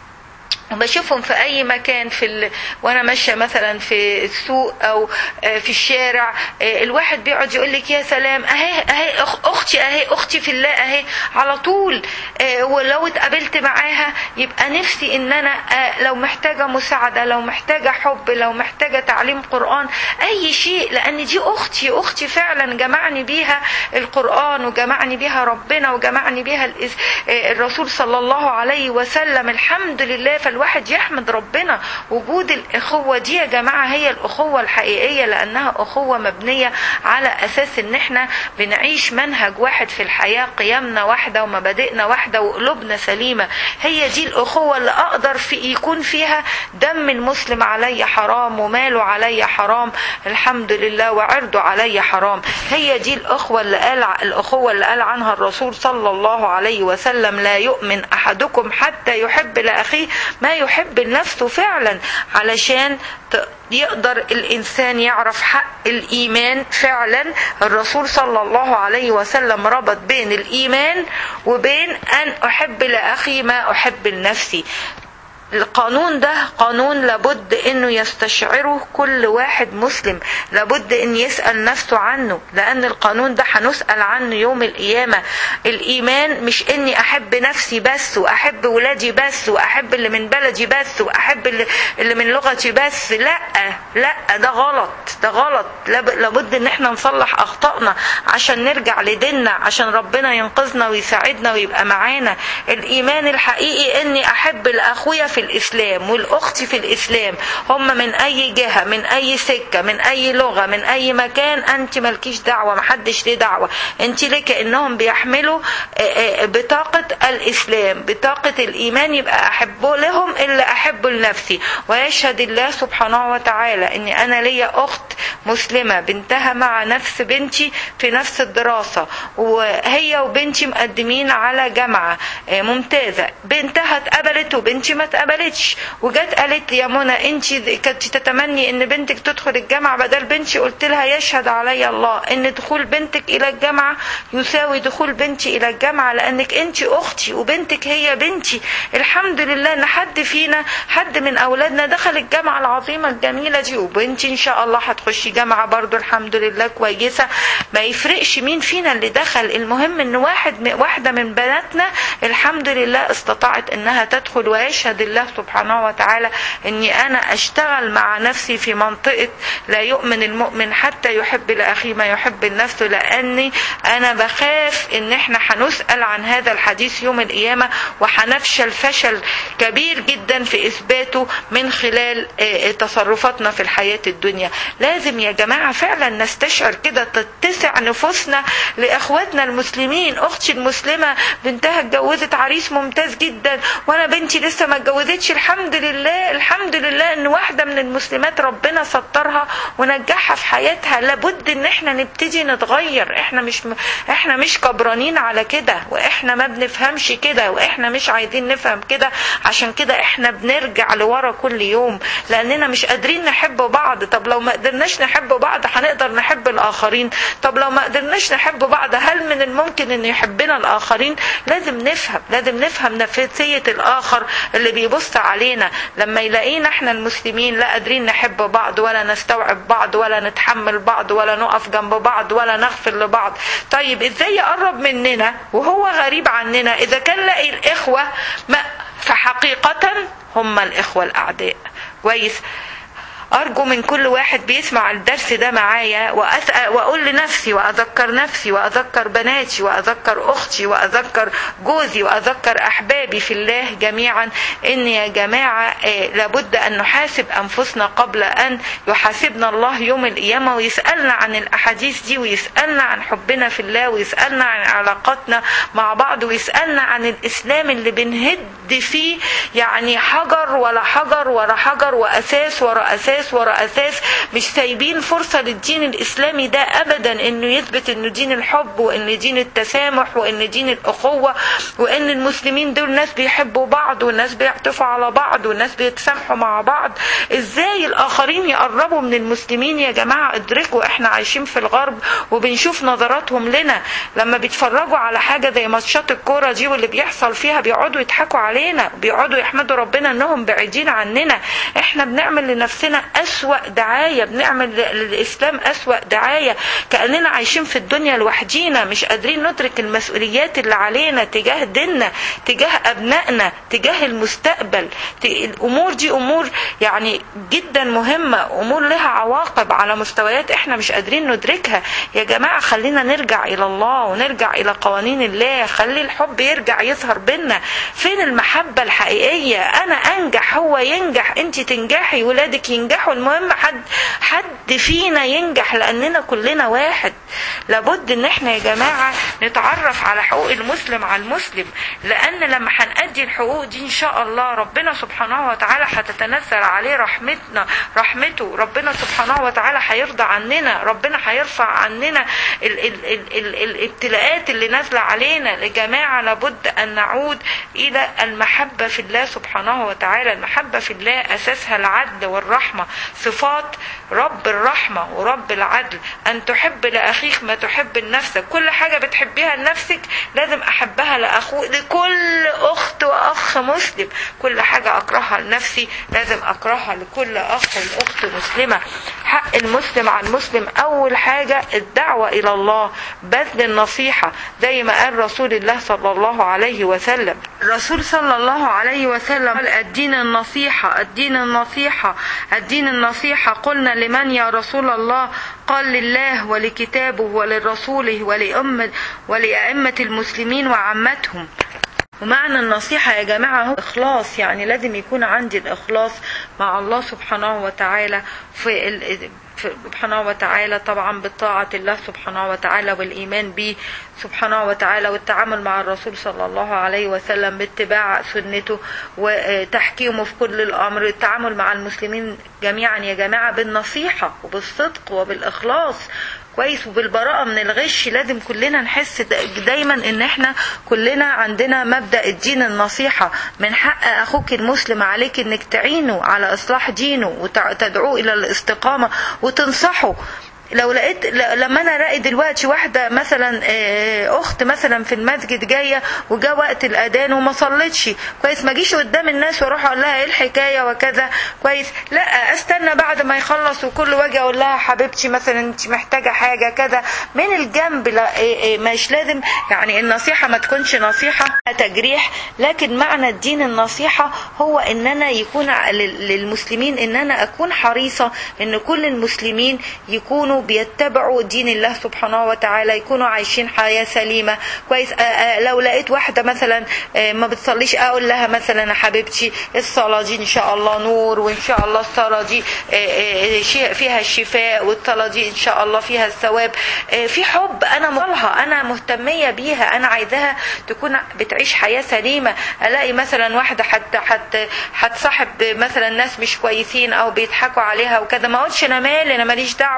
وبشوفهم في اي مكان في ال... وانا ماشيه مثلا في السوق او في الشارع الواحد بيقعد يقول لك يا سلام اهي اهي اختي اهي اختي في الله اهي على طول ولو اتقابلت معاها يبقى نفسي ان انا لو محتاجه مساعده لو محتاجه حب لو محتاجه تعليم قران اي شيء لان دي اختي اختي فعلا جمعني بيها القران وجمعني بيها ربنا وجمعني بيها الرسول صلى الله عليه وسلم الحمد لله فالواحد يحمد ربنا وجود الأخوة دي يا جماعة هي الأخوة الحقيقية لأنها أخوة مبنية على أساس إن إحنا بنعيش منهج واحد في الحياة قيمنا واحدة ومبادئنا واحدة وقلوبنا سليمة هي دي الأخوة اللي أقدر في يكون فيها دم المسلم علي حرام وماله علي حرام الحمد لله وعرضه علي حرام هي دي الأخوة اللي قال الأخوة اللي قال عنها الرسول صلى الله عليه وسلم لا يؤمن أحدكم حتى يحب لأخيه ما يحب لنفسه فعلا علشان يقدر الإنسان يعرف حق الإيمان فعلا الرسول صلى الله عليه وسلم ربط بين الإيمان وبين أن أحب لأخي ما أحب لنفسي القانون ده قانون لابد انه يستشعره كل واحد مسلم لابد ان يسأل نفسه عنه لان القانون ده هنسأل عنه يوم القيامة الايمان مش اني احب نفسي بس واحب ولادي بس واحب اللي من بلدي بس واحب اللي, اللي من لغتي بس لا لا ده غلط ده غلط لابد ان احنا نصلح اخطائنا عشان نرجع لديننا عشان ربنا ينقذنا ويساعدنا ويبقى معانا الايمان الحقيقي اني احب الاخويا في الإسلام والأخت في الإسلام هم من أي جهة من أي سكة من أي لغة من أي مكان أنت مالكيش دعوة محدش ليه دعوة أنت ليه كأنهم بيحملوا بطاقة الإسلام بطاقة الإيمان يبقى أحبه لهم إلا أحبه لنفسي ويشهد الله سبحانه وتعالى أني أنا ليا أخت مسلمة بنتها مع نفس بنتي في نفس الدراسة وهي وبنتي مقدمين على جامعة ممتازة بنتها اتقبلت وبنتي ما اتقبلتش وجت قالت لي يا منى انت كنت تتمني ان بنتك تدخل الجامعة بدل بنتي قلت لها يشهد علي الله ان دخول بنتك الى الجامعة يساوي دخول بنتي الى الجامعة لانك انت اختي وبنتك هي بنتي الحمد لله ان حد فينا حد من اولادنا دخل الجامعة العظيمة الجميلة دي وبنتي ان شاء الله هتخشي جامعة برضو الحمد لله كويسة ما يفرقش مين فينا اللي دخل المهم ان واحد واحدة من بناتنا الحمد لله استطاعت انها تدخل ويشهد الله سبحانه وتعالى اني انا اشتغل مع نفسي في منطقة لا يؤمن المؤمن حتى يحب لاخيه ما يحب لنفسه لاني انا بخاف ان احنا هنسأل عن هذا الحديث يوم القيامة وهنفشل فشل كبير جدا في اثباته من خلال تصرفاتنا في الحياة الدنيا لازم يا جماعة فعلا نستشعر كده تتسع نفوسنا لاخواتنا المسلمين اختي المسلمة بنتها اتجوزت عريس ممتاز جدا وانا بنتي لسه ما اتجوزتش الحمد لله الحمد لله ان واحدة من المسلمات ربنا سترها ونجحها في حياتها لابد ان احنا نبتدي نتغير احنا مش م... احنا مش كبرانين على كده واحنا ما بنفهمش كده واحنا مش عايزين نفهم كده عشان كده احنا بنرجع لورا كل يوم لاننا مش قادرين نحب بعض طب لو ما قدرناش نحب نحب بعض هنقدر نحب الاخرين طب لو ما قدرناش نحب بعض هل من الممكن ان يحبنا الاخرين لازم نفهم لازم نفهم نفسيه الاخر اللي بيبص علينا لما يلاقينا احنا المسلمين لا قادرين نحب بعض ولا نستوعب بعض ولا نتحمل بعض ولا نقف جنب بعض ولا نغفر لبعض طيب ازاي يقرب مننا وهو غريب عننا اذا كان لاقي الاخوه ما فحقيقه هم الاخوه الاعداء كويس أرجو من كل واحد بيسمع الدرس ده معايا وأسأل وأقول لنفسي وأذكر نفسي وأذكر بناتي وأذكر أختي وأذكر جوزي وأذكر أحبابي في الله جميعا إن يا جماعة لابد أن نحاسب أنفسنا قبل أن يحاسبنا الله يوم القيامة ويسألنا عن الأحاديث دي ويسألنا عن حبنا في الله ويسألنا عن علاقاتنا مع بعض ويسألنا عن الإسلام اللي بنهد فيه يعني حجر ولا حجر ولا حجر وأساس ورا أساس اساس ورا اساس مش سايبين فرصه للدين الاسلامي ده ابدا انه يثبت انه دين الحب وان دين التسامح وان دين الاخوه وان المسلمين دول ناس بيحبوا بعض والناس بيعطفوا على بعض والناس بيتسامحوا مع بعض ازاي الاخرين يقربوا من المسلمين يا جماعه ادركوا احنا عايشين في الغرب وبنشوف نظراتهم لنا لما بيتفرجوا على حاجه زي ماتشات الكوره دي واللي بيحصل فيها بيقعدوا يضحكوا علينا بيقعدوا يحمدوا ربنا انهم بعيدين عننا احنا بنعمل لنفسنا أسوأ دعاية بنعمل للإسلام أسوأ دعاية كأننا عايشين في الدنيا لوحدينا مش قادرين ندرك المسؤوليات اللي علينا تجاه ديننا تجاه أبنائنا تجاه المستقبل الأمور دي أمور يعني جدا مهمة أمور لها عواقب على مستويات إحنا مش قادرين ندركها يا جماعة خلينا نرجع إلى الله ونرجع إلى قوانين الله خلي الحب يرجع يظهر بينا فين المحبة الحقيقية أنا أنجح هو ينجح أنت تنجحي ولادك ينجحوا المهم حد حد فينا ينجح لاننا كلنا واحد لابد ان احنا يا جماعه نتعرف على حقوق المسلم على المسلم لان لما هنأدي الحقوق دي ان شاء الله ربنا سبحانه وتعالى هتتنزل عليه رحمتنا رحمته ربنا سبحانه وتعالى هيرضى عننا ربنا هيرفع عننا ال ال ال ال الابتلاءات اللي نازله علينا يا جماعه لابد ان نعود الى المحبه في الله سبحانه وتعالى المحبه في الله اساسها العدل والرحمه صفات رب الرحمة ورب العدل أن تحب لأخيك ما تحب لنفسك كل حاجة بتحبيها لنفسك لازم أحبها لأخوك لكل أخت وأخ مسلم كل حاجة أكرهها لنفسي لازم أكرهها لكل أخ وأخت مسلمة حق المسلم عن المسلم أول حاجة الدعوة إلى الله بذل النصيحة زي ما قال رسول الله صلى الله عليه وسلم الرسول صلى الله عليه وسلم قال الدين النصيحة الدين النصيحة الدين النصيحة قلنا لمن يا رسول الله قال لله ولكتابه ولرسوله ولأمة ولأئمة المسلمين وعامتهم ومعنى النصيحة يا جماعة هو إخلاص يعني لازم يكون عندي الإخلاص مع الله سبحانه وتعالى في ال... سبحانه وتعالى طبعا بطاعة الله سبحانه وتعالى والإيمان به سبحانه وتعالى والتعامل مع الرسول صلى الله عليه وسلم باتباع سنته وتحكيمه في كل الأمر التعامل مع المسلمين جميعا يا جماعة بالنصيحة وبالصدق وبالإخلاص كويس وبالبراءة من الغش لازم كلنا نحس دايما ان احنا كلنا عندنا مبدأ الدين النصيحة من حق اخوك المسلم عليك انك تعينه على اصلاح دينه وتدعوه الى الاستقامة وتنصحه لو لقيت لما انا الاقي دلوقتي واحده مثلا اخت مثلا في المسجد جايه وجا وقت الاذان وما صلتش كويس ما اجيش قدام الناس واروح اقول لها ايه الحكايه وكذا كويس لا استنى بعد ما يخلص وكل واجي اقول لها حبيبتي مثلا انت محتاجه حاجه كذا من الجنب لا مش لازم يعني النصيحه ما تكونش نصيحه تجريح لكن معنى الدين النصيحه هو ان انا يكون للمسلمين ان انا اكون حريصه ان كل المسلمين يكونوا بيتبعوا دين الله سبحانه وتعالى يكونوا عايشين حياة سليمة كويس لو لقيت واحدة مثلا ما بتصليش اقول لها مثلا يا حبيبتي الصلاة دي ان شاء الله نور وان شاء الله الصلاة دي فيها الشفاء والصلاة دي ان شاء الله فيها الثواب في حب انا مطلها انا مهتمية بيها انا عايزاها تكون بتعيش حياة سليمة الاقي مثلا واحدة حتى حتى هتصاحب مثلا ناس مش كويسين او بيضحكوا عليها وكذا ما اقولش انا مالي انا ماليش دعوة مش مش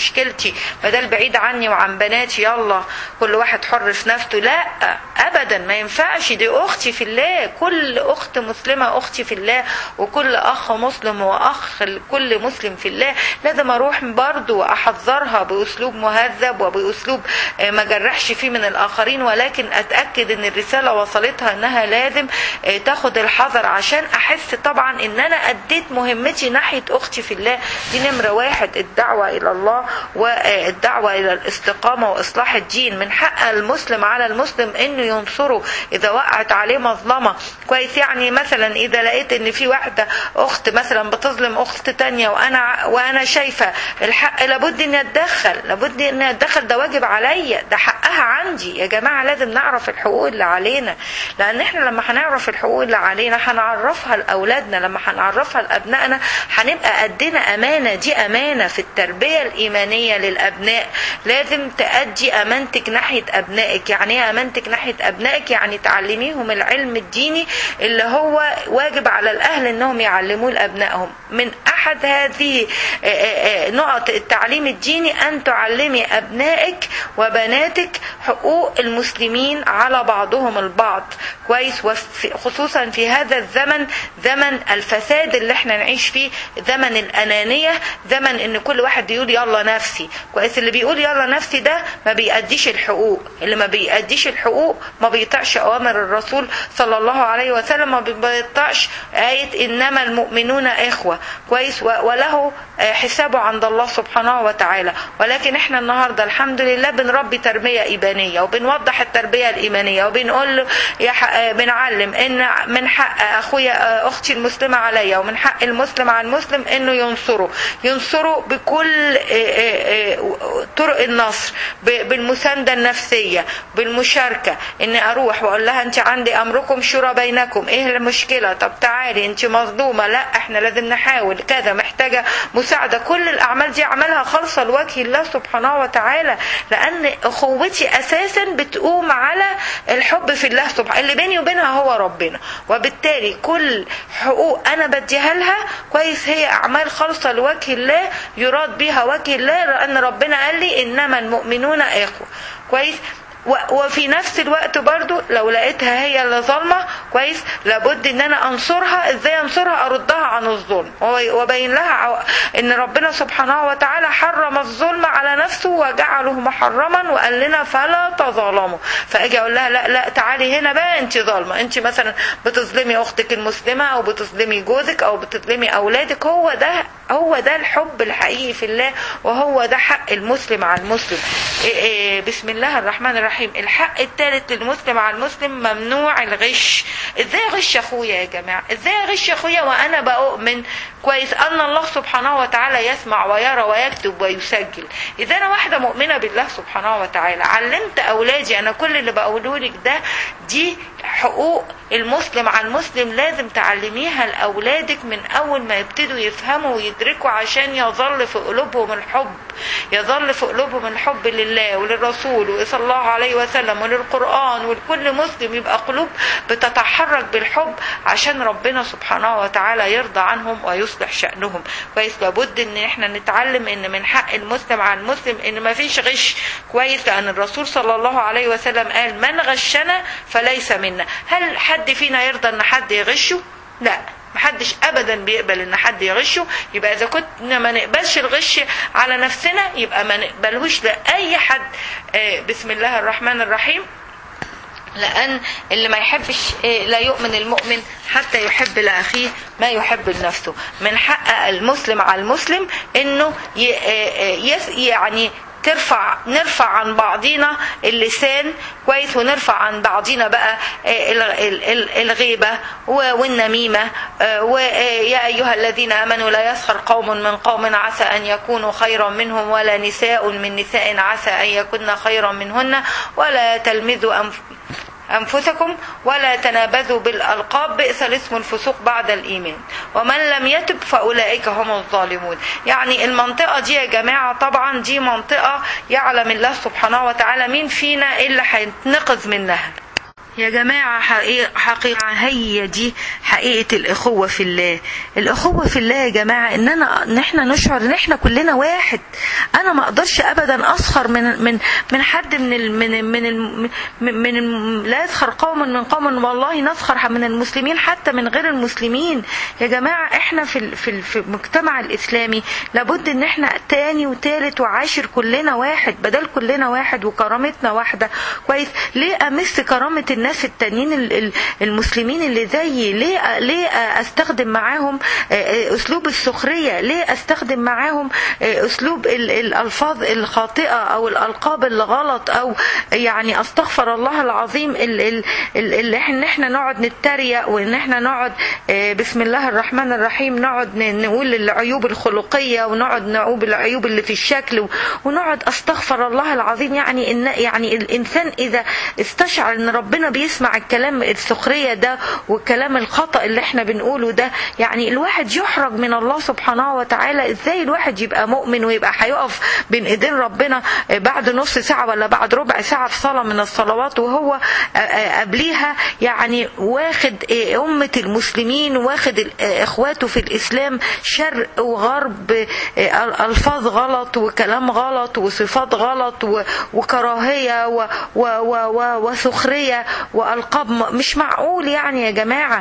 مشكلتي بدل بعيد عني وعن بناتي يلا كل واحد حر في نفسه لا ابدا ما ينفعش دي اختي في الله كل اخت مسلمه اختي في الله وكل اخ مسلم واخ كل مسلم في الله لازم اروح برضو احذرها باسلوب مهذب وباسلوب ما جرحش فيه من الاخرين ولكن اتاكد ان الرساله وصلتها انها لازم تاخد الحذر عشان احس طبعا ان انا اديت مهمتي ناحيه اختي في الله دي نمره واحد الدعوه الى الله والدعوه الى الاستقامه واصلاح الدين من حق المسلم على المسلم انه ينصره اذا وقعت عليه مظلمه كويس يعني مثلا اذا لقيت ان في واحده اخت مثلا بتظلم اخت تانية وانا وانا شايفه الحق لابد اني اتدخل لابد اني اتدخل ده واجب عليا ده حقها عندي يا جماعه لازم نعرف الحقوق اللي علينا لان احنا لما هنعرف الحقوق اللي علينا هنعرفها لاولادنا لما هنعرفها لابنائنا هنبقى ادينا امانه دي امانه في التربيه الايمانيه للابناء لازم تادي امانتك ناحيه ابنائك يعني ايه امانتك ناحيه ابنائك يعني تعلميهم العلم الديني اللي هو واجب على الاهل انهم يعلموه لابنائهم من احد هذه نقط التعليم الديني ان تعلمي ابنائك وبناتك حقوق المسلمين على بعضهم البعض كويس خصوصا في هذا الزمن زمن الفساد اللي احنا نعيش فيه زمن الانانيه زمن ان كل واحد يقول يلا نفسي كويس اللي بيقول يلا نفسي ده ما بيأديش الحقوق اللي ما بيأديش الحقوق ما بيطيعش اوامر الرسول صلى الله عليه وسلم ما بيطيعش ايه انما المؤمنون اخوه كويس وله حسابه عند الله سبحانه وتعالى ولكن احنا النهارده الحمد لله بنربي تربيه ايمانيه وبنوضح التربيه الايمانيه وبنقول يا بنعلم ان من حق اخويا اختي المسلمه عليا ومن حق المسلم على المسلم انه ينصره ينصره بكل طرق النصر بالمسانده النفسيه بالمشاركه اني اروح واقول لها انت عندي امركم شورى بينكم ايه المشكله طب تعالي انت مظلومه لا احنا لازم نحاول كذا محتاجه مساعده كل الاعمال دي اعملها خالصه لوجه الله سبحانه وتعالى لان اخوتي اساسا بتقوم على الحب في الله سبحانه اللي بيني وبينها هو ربنا وبالتالي كل حقوق انا بديها لها كويس هي اعمال خالصه لوجه الله يراد بها وجه الله لان ربنا قال لي انما المؤمنون اخوه كويس وفي نفس الوقت برضو لو لقيتها هي اللي ظالمة كويس لابد ان انا انصرها ازاي انصرها اردها عن الظلم وبين لها ان ربنا سبحانه وتعالى حرم الظلم على نفسه وجعله محرما وقال لنا فلا تظالموا فاجي اقول لها لا لا تعالي هنا بقى انت ظالمة انت مثلا بتظلمي اختك المسلمة او بتظلمي جوزك او بتظلمي اولادك هو ده هو ده الحب الحقيقي في الله وهو ده حق المسلم على المسلم إيه إيه بسم الله الرحمن الرحيم الحق الثالث للمسلم على المسلم ممنوع الغش ازاي اغش اخويا يا جماعه ازاي اغش اخويا وانا بؤمن كويس ان الله سبحانه وتعالى يسمع ويرى ويكتب ويسجل اذا انا واحده مؤمنه بالله سبحانه وتعالى علمت اولادي انا كل اللي بقوله لك ده دي حقوق المسلم على المسلم لازم تعلميها لاولادك من اول ما يبتدوا يفهموا ويدركوا عشان يظل في قلوبهم الحب يظل في قلوبهم الحب لله وللرسول صلى الله عليه وسلم وللقرآن ولكل مسلم يبقى قلوب بتتحرك بالحب عشان ربنا سبحانه وتعالى يرضى عنهم ويصلح شأنهم كويس لابد ان احنا نتعلم ان من حق المسلم على المسلم ان ما فيش غش كويس لان الرسول صلى الله عليه وسلم قال من غشنا فليس منا هل حد فينا يرضى ان حد يغشه لا محدش ابدا بيقبل ان حد يغشه يبقى اذا كنا ما نقبلش الغش على نفسنا يبقى ما نقبلهوش لاي حد بسم الله الرحمن الرحيم لان اللي ما يحبش لا يؤمن المؤمن حتى يحب لاخيه ما يحب لنفسه من حق المسلم على المسلم انه يعني ترفع نرفع عن بعضينا اللسان كويس ونرفع عن بعضينا بقى الغيبة والنميمة ويا أيها الذين آمنوا لا يسخر قوم من قوم عسى أن يكونوا خيرا منهم ولا نساء من نساء عسى أن يكون خيرا منهن ولا تلمذوا أنفسكم أنفسكم ولا تنابذوا بالألقاب بئس الاسم الفسوق بعد الإيمان ومن لم يتب فأولئك هم الظالمون يعني المنطقة دي يا جماعة طبعا دي منطقة يعلم الله سبحانه وتعالى مين فينا اللي هيتنقذ منها يا جماعة حقيقة, حقيقة هي دي حقيقة الأخوة في الله الأخوة في الله يا جماعة إن أنا إن إحنا نشعر إن إحنا كلنا واحد أنا ما أقدرش أبدا أسخر من من من حد من ال من من ال من, من ال لا يسخر قوم من قوم والله نسخر من المسلمين حتى من غير المسلمين يا جماعة إحنا في ال في, ال في المجتمع الإسلامي لابد إن إحنا تاني وتالت وعاشر كلنا واحد بدل كلنا واحد وكرامتنا واحدة كويس ليه أمس كرامة الناس التانيين المسلمين اللي زيي ليه ليه استخدم معاهم اسلوب السخريه ليه استخدم معاهم اسلوب الالفاظ الخاطئه او الالقاب اللي غلط او يعني استغفر الله العظيم اللي ان احنا نقعد نتريق وان احنا نقعد بسم الله الرحمن الرحيم نقعد نقول العيوب الخلقيه ونقعد نعوب العيوب اللي في الشكل ونقعد استغفر الله العظيم يعني ان يعني الانسان اذا استشعر ان ربنا بيسمع الكلام السخريه ده والكلام الخطا اللي احنا بنقوله ده يعني الواحد يحرج من الله سبحانه وتعالى ازاي الواحد يبقى مؤمن ويبقى هيقف بين ايدين ربنا بعد نص ساعه ولا بعد ربع ساعه في صلاه من الصلوات وهو قبليها يعني واخد امه المسلمين واخد اخواته في الاسلام شرق وغرب الفاظ غلط وكلام غلط وصفات غلط وكراهيه و و و وسخريه والقاب مش معقول يعني يا جماعه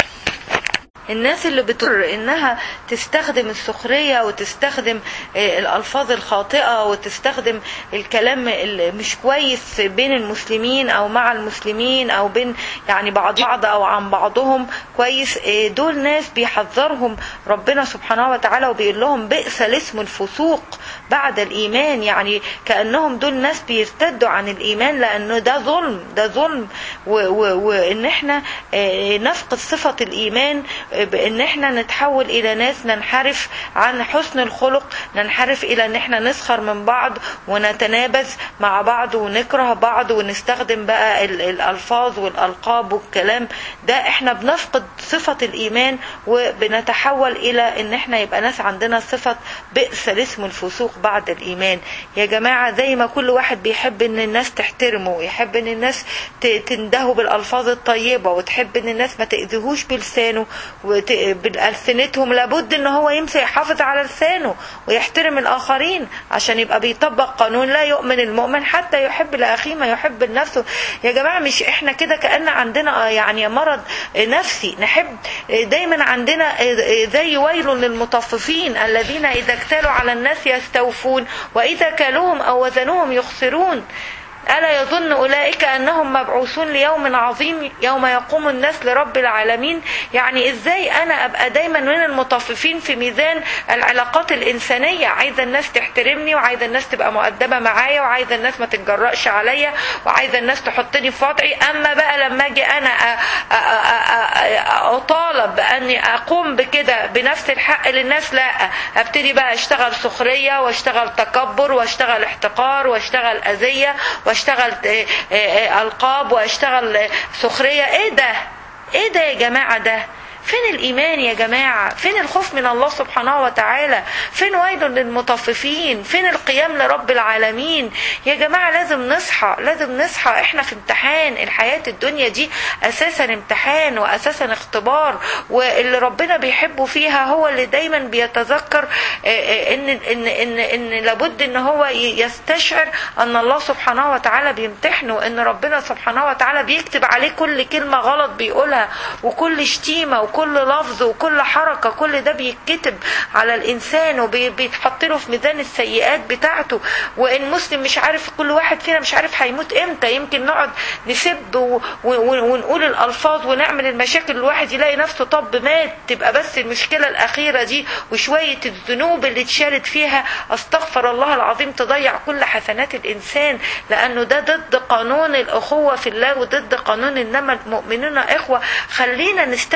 الناس اللي بتر انها تستخدم السخريه وتستخدم الالفاظ الخاطئه وتستخدم الكلام مش كويس بين المسلمين او مع المسلمين او بين يعني بعض بعض او عن بعضهم كويس دول ناس بيحذرهم ربنا سبحانه وتعالى وبيقول لهم بئس الاسم الفسوق بعد الايمان يعني كانهم دول ناس بيرتدوا عن الايمان لانه ده ظلم ده ظلم وان احنا نفقد صفه الايمان بان احنا نتحول الى ناس ننحرف عن حسن الخلق ننحرف الى ان احنا نسخر من بعض ونتنابز مع بعض ونكره بعض ونستخدم بقى الالفاظ والالقاب والكلام ده احنا بنفقد صفة الايمان وبنتحول الى ان احنا يبقى ناس عندنا صفة بئس الاسم الفسوق بعد الايمان يا جماعة زي ما كل واحد بيحب ان الناس تحترمه ويحب ان الناس تندهه بالالفاظ الطيبة وتحب ان الناس ما تأذيهوش بلسانه بألسنتهم لابد ان هو يمسك يحافظ على لسانه ويحترم الاخرين عشان يبقى بيطبق قانون لا يؤمن المؤمن حتى يحب لاخيه ما يحب لنفسه يا جماعه مش احنا كده كان عندنا يعني مرض نفسي نحب دايما عندنا زي ويل للمطففين الذين اذا اكتالوا على الناس يستوفون واذا كالوهم او وزنوهم يخسرون ألا يظن أولئك أنهم مبعوثون ليوم عظيم يوم يقوم الناس لرب العالمين يعني إزاي أنا أبقى دايما من المطففين في ميزان العلاقات الإنسانية عايزة الناس تحترمني وعايزة الناس تبقى مؤدبة معايا وعايزة الناس ما تتجرأش عليا وعايزة الناس تحطني في وضعي أما بقى لما أجي أنا أطالب بأني أقوم بكده بنفس الحق للناس لا أبتدي بقى أشتغل سخرية وأشتغل تكبر وأشتغل احتقار وأشتغل أذية واشتغل القاب واشتغل سخريه ايه ده ايه ده يا جماعه ده فين الإيمان يا جماعة فين الخوف من الله سبحانه وتعالى فين ويل للمطففين فين القيام لرب العالمين يا جماعة لازم نصحى لازم نصحى احنا في امتحان الحياة الدنيا دي أساسا امتحان وأساسا اختبار واللي ربنا بيحبه فيها هو اللي دايما بيتذكر ان ان ان ان لابد ان هو يستشعر ان الله سبحانه وتعالى بيمتحنه ان ربنا سبحانه وتعالى بيكتب عليه كل كلمة غلط بيقولها وكل شتيمة وكل لفظ وكل حركة كل ده بيتكتب على الإنسان وبيتحط له في ميزان السيئات بتاعته وإن مسلم مش عارف كل واحد فينا مش عارف هيموت إمتى يمكن نقعد نسب ونقول الألفاظ ونعمل المشاكل الواحد يلاقي نفسه طب مات تبقى بس المشكلة الأخيرة دي وشوية الذنوب اللي اتشالت فيها أستغفر الله العظيم تضيع كل حسنات الإنسان لأنه ده ضد قانون الأخوة في الله وضد قانون إنما المؤمنون إخوة خلينا نستشعر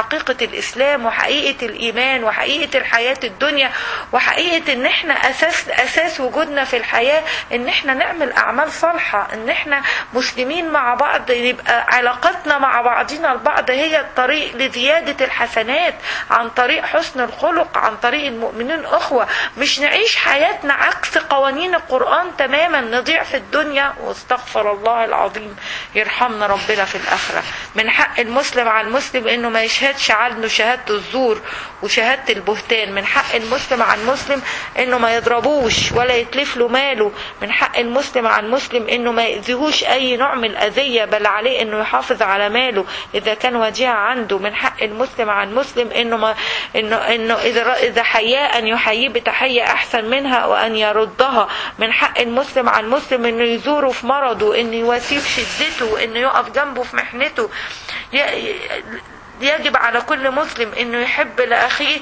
حقيقة الإسلام وحقيقة الإيمان وحقيقة الحياة الدنيا وحقيقة إن إحنا أساس أساس وجودنا في الحياة إن إحنا نعمل أعمال صالحة إن إحنا مسلمين مع بعض يبقى علاقتنا مع بعضنا البعض هي الطريق لزيادة الحسنات عن طريق حسن الخلق عن طريق المؤمنين أخوة مش نعيش حياتنا عكس قوانين القرآن تماما نضيع في الدنيا واستغفر الله العظيم يرحمنا ربنا في الآخرة من حق المسلم على المسلم إنه ما يشهدش عنه شهادة الزور وشهادة البهتان من حق المسلم على المسلم إنه ما يضربوش ولا يتلف له ماله من حق المسلم على المسلم إنه ما يأذيهوش أي نوع من الأذية بل عليه إنه يحافظ على ماله إذا كان وديع عنده من حق المسلم على المسلم إنه ما إنه إنه إذا إذا حياه أن يحييه بتحية أحسن منها وأن يردها من حق المسلم على المسلم إنه يزوره في مرضه إنه يواسيه في شدته إنه يقف جنبه في محنته يجب على كل مسلم انه يحب لاخيه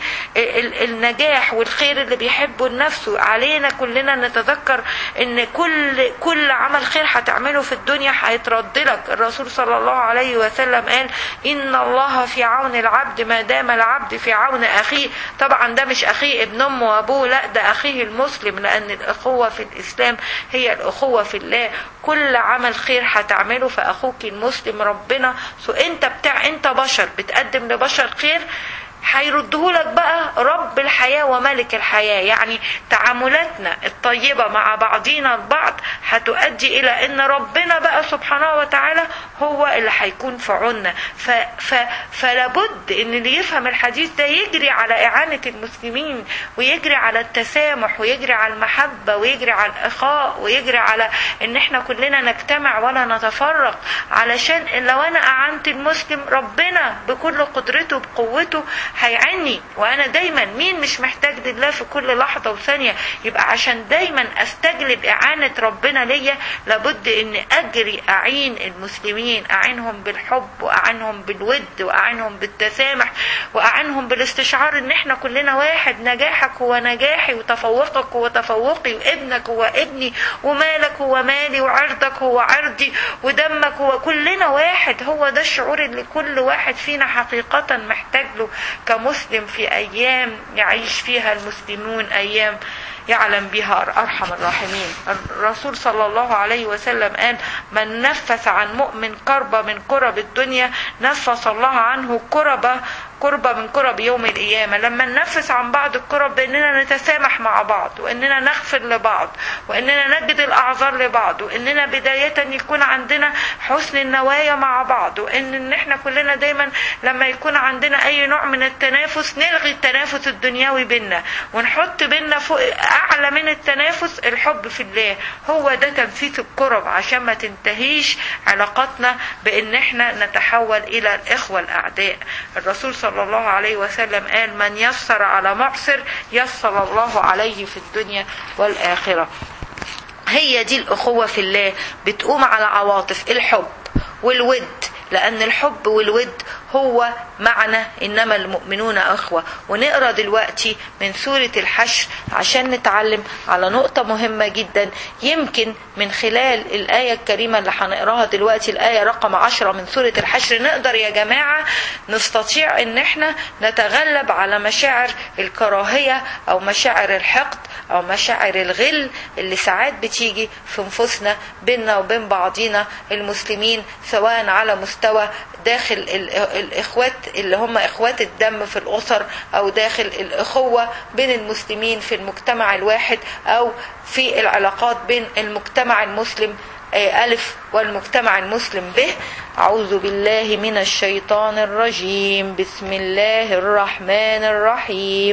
النجاح والخير اللي بيحبه لنفسه علينا كلنا نتذكر ان كل كل عمل خير هتعمله في الدنيا هيترد لك الرسول صلى الله عليه وسلم قال ان الله في عون العبد ما دام العبد في عون اخيه طبعا ده مش اخيه ابن امه وابوه لا ده اخيه المسلم لان الاخوه في الاسلام هي الاخوه في الله كل عمل خير هتعمله في اخوك المسلم ربنا سو انت بتاع انت بشر بتقدم لبشر خير هيردهولك بقى رب الحياة وملك الحياة يعني تعاملاتنا الطيبة مع بعضينا البعض هتؤدي إلى أن ربنا بقى سبحانه وتعالى هو اللي هيكون في عنا ف ف فلابد أن اللي يفهم الحديث ده يجري على إعانة المسلمين ويجري على التسامح ويجري على المحبة ويجري على الإخاء ويجري على أن احنا كلنا نجتمع ولا نتفرق علشان لو أنا أعنت المسلم ربنا بكل قدرته بقوته هيعني وانا دايما مين مش محتاج لله في كل لحظة وثانية يبقى عشان دايما استجلب اعانة ربنا ليا لابد ان اجري اعين المسلمين اعينهم بالحب واعينهم بالود واعينهم بالتسامح واعينهم بالاستشعار ان احنا كلنا واحد نجاحك هو نجاحي وتفوقك هو تفوقي وابنك هو ابني ومالك هو مالي وعرضك هو عرضي ودمك هو كلنا واحد هو ده الشعور اللي كل واحد فينا حقيقة محتاج له كمسلم في أيام يعيش فيها المسلمون أيام يعلم بها أرحم الراحمين الرسول صلى الله عليه وسلم قال من نفس عن مؤمن كربة من كرب الدنيا نفس الله عنه كربة كربة من كرب يوم القيامة لما ننفس عن بعض الكرب بأننا نتسامح مع بعض وأننا نغفر لبعض وأننا نجد الأعذار لبعض وأننا بداية يكون عندنا حسن النوايا مع بعض وأن إن احنا كلنا دايما لما يكون عندنا أي نوع من التنافس نلغي التنافس الدنيوي بينا ونحط بينا فوق أعلى من التنافس الحب في الله هو ده تنفيذ الكرب عشان ما تنتهيش علاقاتنا بأن احنا نتحول إلى الإخوة الأعداء الرسول صلى صلى الله عليه وسلم قال من يسر على معسر يسر الله عليه في الدنيا والآخرة هي دي الأخوة في الله بتقوم على عواطف الحب والود لأن الحب والود هو معنى إنما المؤمنون أخوة ونقرأ دلوقتي من سورة الحشر عشان نتعلم على نقطة مهمة جدا يمكن من خلال الآية الكريمة اللي هنقراها دلوقتي الآية رقم عشرة من سورة الحشر نقدر يا جماعة نستطيع إن احنا نتغلب على مشاعر الكراهية أو مشاعر الحقد أو مشاعر الغل اللي ساعات بتيجي في نفوسنا بيننا وبين بعضينا المسلمين سواء على مستوى داخل الإخوات اللي هم إخوات الدم في الأسر أو داخل الإخوة بين المسلمين في المجتمع الواحد أو في العلاقات بين المجتمع المسلم ألف والمجتمع المسلم به أعوذ بالله من الشيطان الرجيم بسم الله الرحمن الرحيم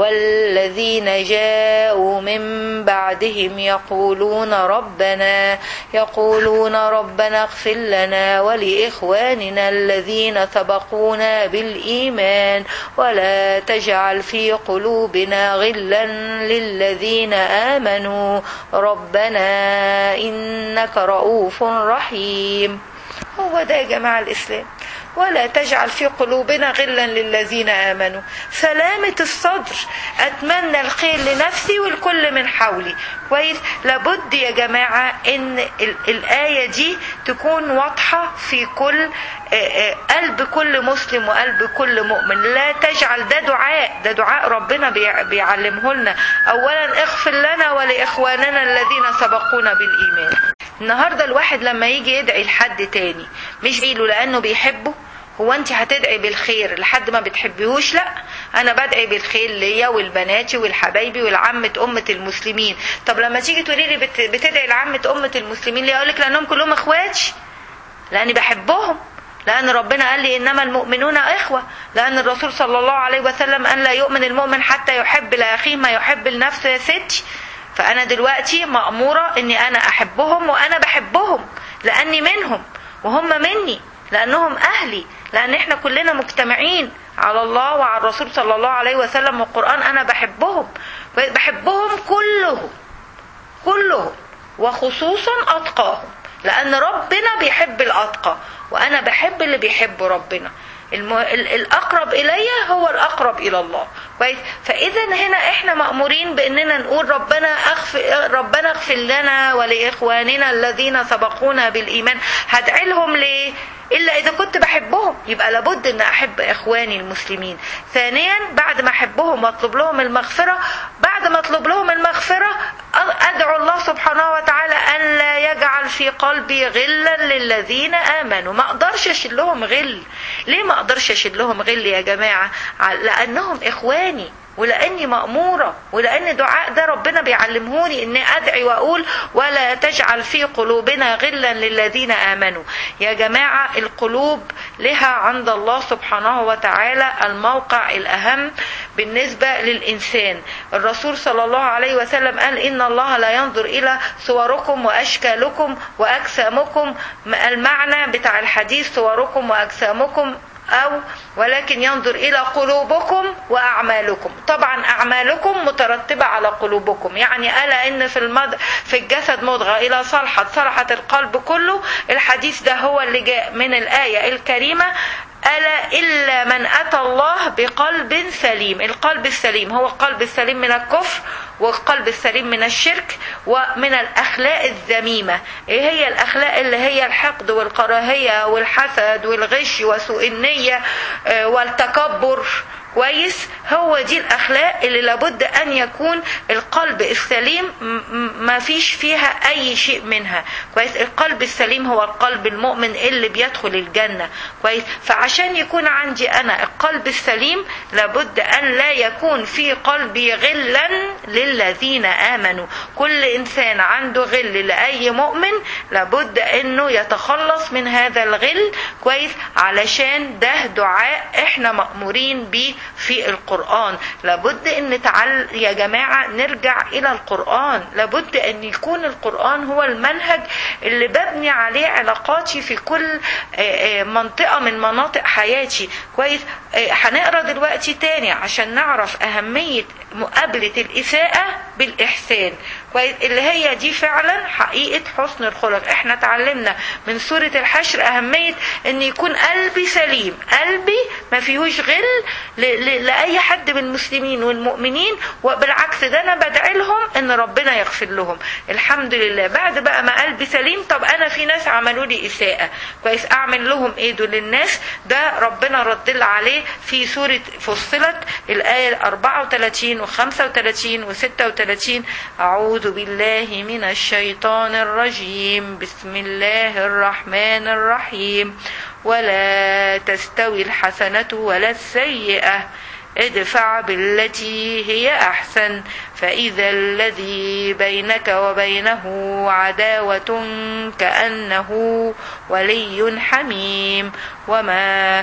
والذين جاءوا من بعدهم يقولون ربنا يقولون ربنا اغفر لنا ولإخواننا الذين سبقونا بالإيمان ولا تجعل في قلوبنا غلا للذين آمنوا ربنا إنك رؤوف رحيم هو ده يا جماعة الإسلام ولا تجعل في قلوبنا غلا للذين آمنوا سلامة الصدر أتمنى الخير لنفسي والكل من حولي كويس لابد يا جماعة إن ال- الآية دي تكون واضحة في كل آه، آه، قلب كل مسلم وقلب كل مؤمن لا تجعل ده دعاء ده دعاء ربنا بيع- بيعلمه لنا أولا اغفر لنا ولإخواننا الذين سبقونا بالإيمان النهاردة الواحد لما يجي يدعي لحد تاني مش بيقوله لأنه بيحبه هو انت هتدعي بالخير لحد ما بتحبيهوش لا انا بدعي بالخير ليا والبناتي والحبايبي والعمة امة المسلمين طب لما تيجي تقولي لي بت- بتدعي لعمة امة المسلمين ليه اقول لك لانهم كلهم اخواتي لاني بحبهم لأن ربنا قال لي إنما المؤمنون إخوة لأن الرسول صلى الله عليه وسلم أن لا يؤمن المؤمن حتى يحب لأخيه ما يحب لنفسه يا ستي فأنا دلوقتي مأمورة إني أنا أحبهم وأنا بحبهم لأني منهم وهم مني لأنهم أهلي لأن إحنا كلنا مجتمعين على الله وعلى الرسول صلى الله عليه وسلم والقرآن أنا بحبهم بحبهم كلهم كلهم وخصوصا أتقاهم لأن ربنا بيحب الأتقى وأنا بحب اللي بيحب ربنا الم... ال- الأقرب إلي هو الأقرب إلى الله كويس فإذا هنا إحنا مأمورين بأننا نقول ربنا أغفر ربنا اغفر لنا ولإخواننا الذين سبقونا بالإيمان هدعي لهم ليه؟ إلا إذا كنت بحبهم يبقى لابد أن أحب إخواني المسلمين ثانيا بعد ما أحبهم وأطلب لهم المغفرة بعد ما أطلب لهم المغفرة أدعو الله سبحانه وتعالى أن لا يجعل في قلبي غلا للذين آمنوا ما أقدرش أشيل لهم غل ليه ما أقدرش أشيل لهم غل يا جماعة لأنهم إخواني ولاني ماموره ولان دعاء ده ربنا بيعلمهوني اني ادعي واقول ولا تجعل في قلوبنا غلا للذين امنوا يا جماعه القلوب لها عند الله سبحانه وتعالى الموقع الاهم بالنسبه للانسان الرسول صلى الله عليه وسلم قال ان الله لا ينظر الى صوركم واشكالكم واجسامكم المعنى بتاع الحديث صوركم واجسامكم أو ولكن ينظر إلى قلوبكم وأعمالكم طبعا أعمالكم مترتبة على قلوبكم يعني ألا إن في المض... في الجسد مضغة إلى صلحت صلحت القلب كله الحديث ده هو اللي جاء من الآية الكريمة ألا إلا من أتى الله بقلب سليم القلب السليم هو القلب السليم من الكفر والقلب السليم من الشرك ومن الأخلاق الذميمة إيه هي الأخلاق اللي هي الحقد والكراهية والحسد والغش وسوء النية والتكبر كويس هو دي الاخلاق اللي لابد ان يكون القلب السليم ما فيش فيها اي شيء منها كويس القلب السليم هو القلب المؤمن اللي بيدخل الجنة كويس فعشان يكون عندي انا القلب السليم لابد ان لا يكون في قلبي غلا للذين امنوا كل انسان عنده غل لاي مؤمن لابد انه يتخلص من هذا الغل كويس علشان ده دعاء احنا مأمورين بيه في القرآن لابد ان نتعل يا جماعة نرجع الى القرآن لابد ان يكون القرآن هو المنهج اللي ببني عليه علاقاتي في كل منطقة من مناطق حياتي كويس هنقرا دلوقتي تاني عشان نعرف اهمية مقابلة الاساءة بالاحسان كويس اللي هي دي فعلا حقيقة حسن الخلق احنا اتعلمنا من سورة الحشر اهمية ان يكون قلبي سليم قلبي ما فيهوش غل لأي حد من المسلمين والمؤمنين وبالعكس ده أنا بدعي لهم إن ربنا يغفر لهم الحمد لله بعد بقى ما قلبي سليم طب أنا في ناس عملوا لي إساءة كويس أعمل لهم إيه دول الناس ده ربنا رد عليه في سورة فصلت الآية 34 و 35 و 36 أعوذ بالله من الشيطان الرجيم بسم الله الرحمن الرحيم ولا تستوي الحسنة ولا السيئة ادفع بالتي هي أحسن فإذا الذي بينك وبينه عداوة كأنه ولي حميم وما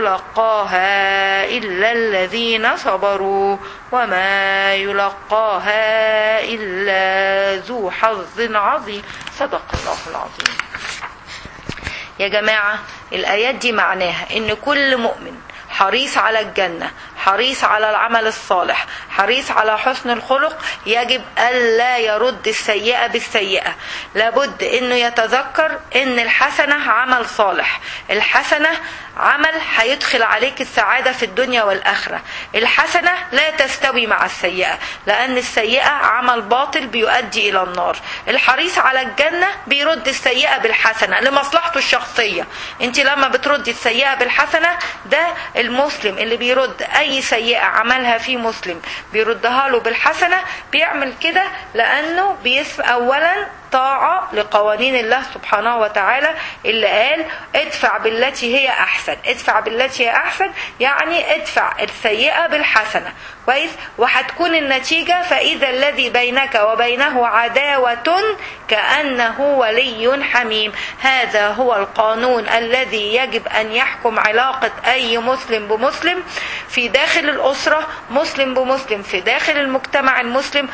يلقاها إلا الذين صبروا وما يلقاها إلا ذو حظ عظيم صدق الله العظيم يا جماعة الآيات دي معناها إن كل مؤمن حريص على الجنة حريص على العمل الصالح حريص على حسن الخلق يجب ألا يرد السيئة بالسيئة لابد انه يتذكر ان الحسنة عمل صالح الحسنة عمل هيدخل عليك السعادة في الدنيا والآخرة الحسنة لا تستوي مع السيئة لأن السيئة عمل باطل بيؤدي إلى النار الحريص على الجنة بيرد السيئة بالحسنة لمصلحته الشخصية انت لما بتردي السيئة بالحسنة ده المسلم اللي بيرد أي سيئة عملها فيه مسلم بيردها له بالحسنة بيعمل كده لأنه بيسم أولا طاعة لقوانين الله سبحانه وتعالى اللي قال ادفع بالتي هي أحسن ادفع بالتي هي أحسن يعني ادفع السيئة بالحسنة كويس وهتكون النتيجة فإذا الذي بينك وبينه عداوة كأنه ولي حميم هذا هو القانون الذي يجب أن يحكم علاقة أي مسلم بمسلم في داخل الأسرة مسلم بمسلم في داخل المجتمع المسلم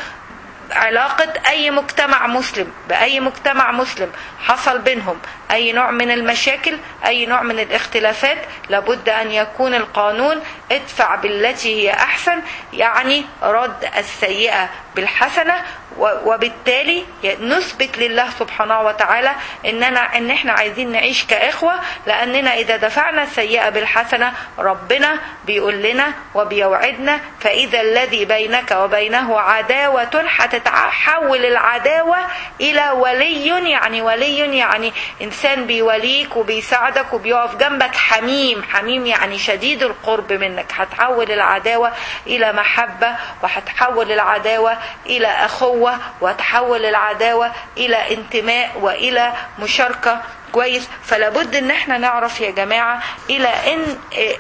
علاقة أي مجتمع مسلم بأي مجتمع مسلم حصل بينهم أي نوع من المشاكل أي نوع من الاختلافات لابد أن يكون القانون ادفع بالتي هي أحسن يعني رد السيئة بالحسنة وبالتالي نثبت لله سبحانه وتعالى إننا إن إحنا عايزين نعيش كإخوة لأننا إذا دفعنا السيئة بالحسنة ربنا بيقول لنا وبيوعدنا فإذا الذي بينك وبينه عداوة هتتحول العداوة إلى ولي يعني ولي يعني إنسان بيوليك وبيساعدك وبيقف جنبك حميم حميم يعني شديد القرب منك هتحول العداوة إلى محبة وهتحول العداوة إلى أخوة وتحول العداوة إلى انتماء وإلى مشاركة كويس فلا بد ان احنا نعرف يا جماعة الى ان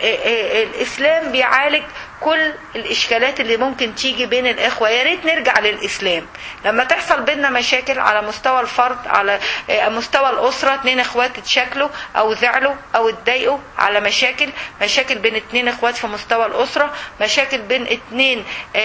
الاسلام بيعالج كل الاشكالات اللي ممكن تيجي بين الاخوة يا ريت نرجع للاسلام لما تحصل بيننا مشاكل على مستوى الفرد على مستوى الاسرة اتنين اخوات اتشكلوا او زعلوا او اتضايقوا على مشاكل مشاكل بين اتنين اخوات في مستوى الاسرة مشاكل بين اتنين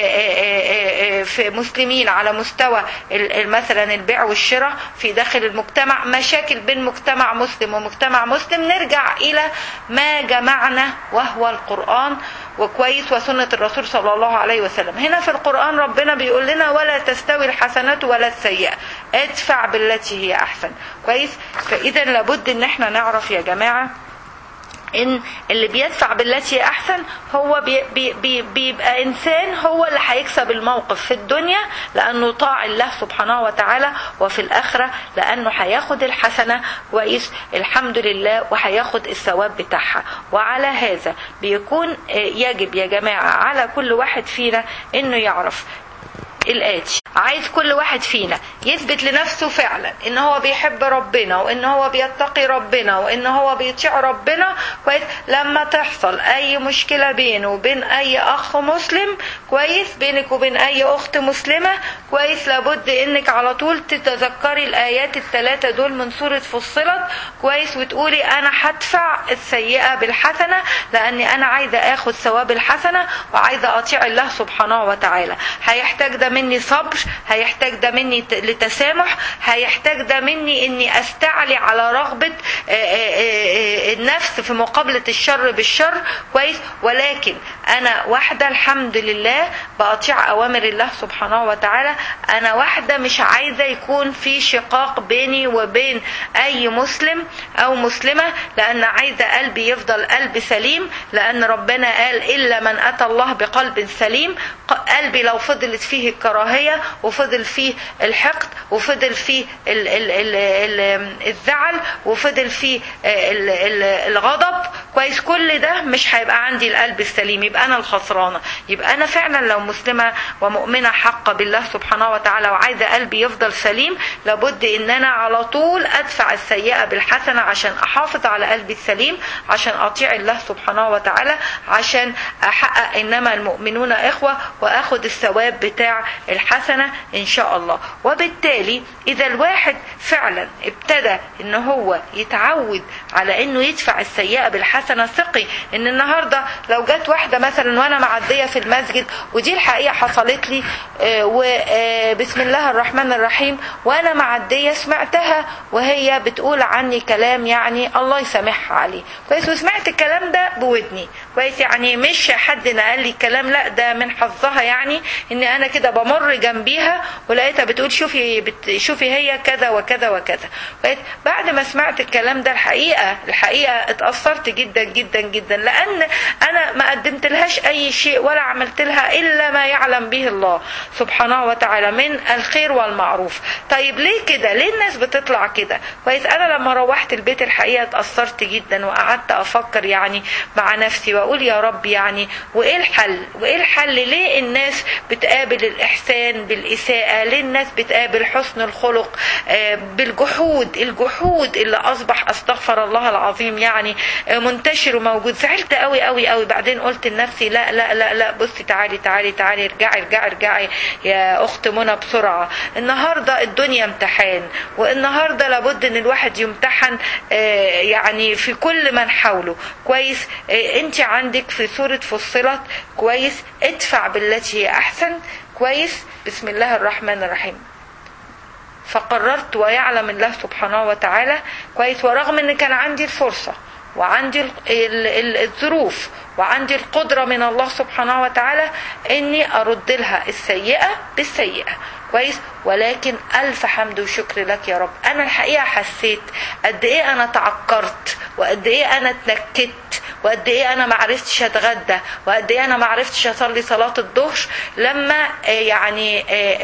في مسلمين على مستوى مثلا البيع والشراء في داخل المجتمع مشاكل بين مجتمع مسلم ومجتمع مسلم نرجع الى ما جمعنا وهو القرآن وكويس وسنة الرسول صلى الله عليه وسلم هنا في القرآن ربنا بيقول لنا ولا تستوي الحسنات ولا السيئة ادفع بالتي هي أحسن كويس فإذا لابد ان احنا نعرف يا جماعة ان اللي بيدفع بالتي احسن هو بي بي بي بيبقى انسان هو اللي هيكسب الموقف في الدنيا لانه طاع الله سبحانه وتعالى وفي الاخره لانه هياخد الحسنه كويس الحمد لله وهياخد الثواب بتاعها وعلى هذا بيكون يجب يا جماعه على كل واحد فينا انه يعرف الآتي عايز كل واحد فينا يثبت لنفسه فعلا ان هو بيحب ربنا وان هو بيتقي ربنا وان هو بيطيع ربنا كويس لما تحصل اي مشكلة بينه وبين اي اخ مسلم كويس بينك وبين اي اخت مسلمة كويس لابد انك على طول تتذكري الايات الثلاثة دول من سورة فصلت كويس وتقولي انا هدفع السيئة بالحسنة لاني انا عايزة اخد ثواب الحسنة وعايزة اطيع الله سبحانه وتعالى هيحتاج ده مني صبر هيحتاج ده مني لتسامح هيحتاج ده مني اني استعلي على رغبة النفس في مقابلة الشر بالشر كويس ولكن انا واحدة الحمد لله بأطيع اوامر الله سبحانه وتعالى انا واحدة مش عايزة يكون في شقاق بيني وبين اي مسلم او مسلمة لان عايزة قلبي يفضل قلب سليم لان ربنا قال الا من اتى الله بقلب سليم قلبي لو فضلت فيه الكراهية وفضل فيه الحقد وفضل فيه ال ال ال ال الزعل وفضل فيه ال ال الغضب كويس كل ده مش هيبقى عندي القلب السليم يبقى انا الخسرانه يبقى انا فعلا لو مسلمه ومؤمنه حقه بالله سبحانه وتعالى وعايزه قلبي يفضل سليم لابد ان انا على طول ادفع السيئه بالحسنه عشان احافظ على قلبي السليم عشان اطيع الله سبحانه وتعالى عشان احقق انما المؤمنون اخوه واخد الثواب بتاع الحسنه ان شاء الله وبالتالي اذا الواحد فعلا ابتدى ان هو يتعود على انه يدفع السيئه بالحسنه بالحسنه ثقي ان النهارده لو جت واحده مثلا وانا معديه في المسجد ودي الحقيقه حصلت لي وبسم الله الرحمن الرحيم وانا معديه سمعتها وهي بتقول عني كلام يعني الله يسامحها عليه كويس وسمعت الكلام ده بودني كويس يعني مش حد نقل لي الكلام لا ده من حظها يعني ان انا كده بمر جنبيها ولقيتها بتقول شوفي بت شوفي هي كذا وكذا وكذا كويس بعد ما سمعت الكلام ده الحقيقه الحقيقه اتاثرت جدا جدا جدا لان انا ما قدمت لهاش اي شيء ولا عملت لها الا ما يعلم به الله سبحانه وتعالى من الخير والمعروف طيب ليه كده ليه الناس بتطلع كده كويس انا لما روحت البيت الحقيقه اتاثرت جدا وقعدت افكر يعني مع نفسي واقول يا رب يعني وايه الحل وايه الحل ليه الناس بتقابل الاحسان بالاساءه ليه الناس بتقابل حسن الخلق بالجحود الجحود اللي اصبح استغفر الله العظيم يعني منتشر وموجود زعلت قوي قوي قوي بعدين قلت لنفسي لا لا لا لا بصي تعالي تعالي تعالي ارجعي ارجعي ارجعي يا اخت منى بسرعه النهارده الدنيا امتحان والنهارده لابد ان الواحد يمتحن يعني في كل من حوله كويس انت عندك في سوره فصلت كويس ادفع بالتي هي احسن كويس بسم الله الرحمن الرحيم فقررت ويعلم الله سبحانه وتعالى كويس ورغم ان كان عندي الفرصه وعندي الظروف وعندي القدرة من الله سبحانه وتعالى اني ارد لها السيئة بالسيئة كويس ولكن الف حمد وشكر لك يا رب انا الحقيقة حسيت قد ايه انا تعكرت وقد ايه انا اتنكدت وقد ايه انا ما عرفتش اتغدى وقد ايه انا ما عرفتش اصلي صلاه الظهر لما يعني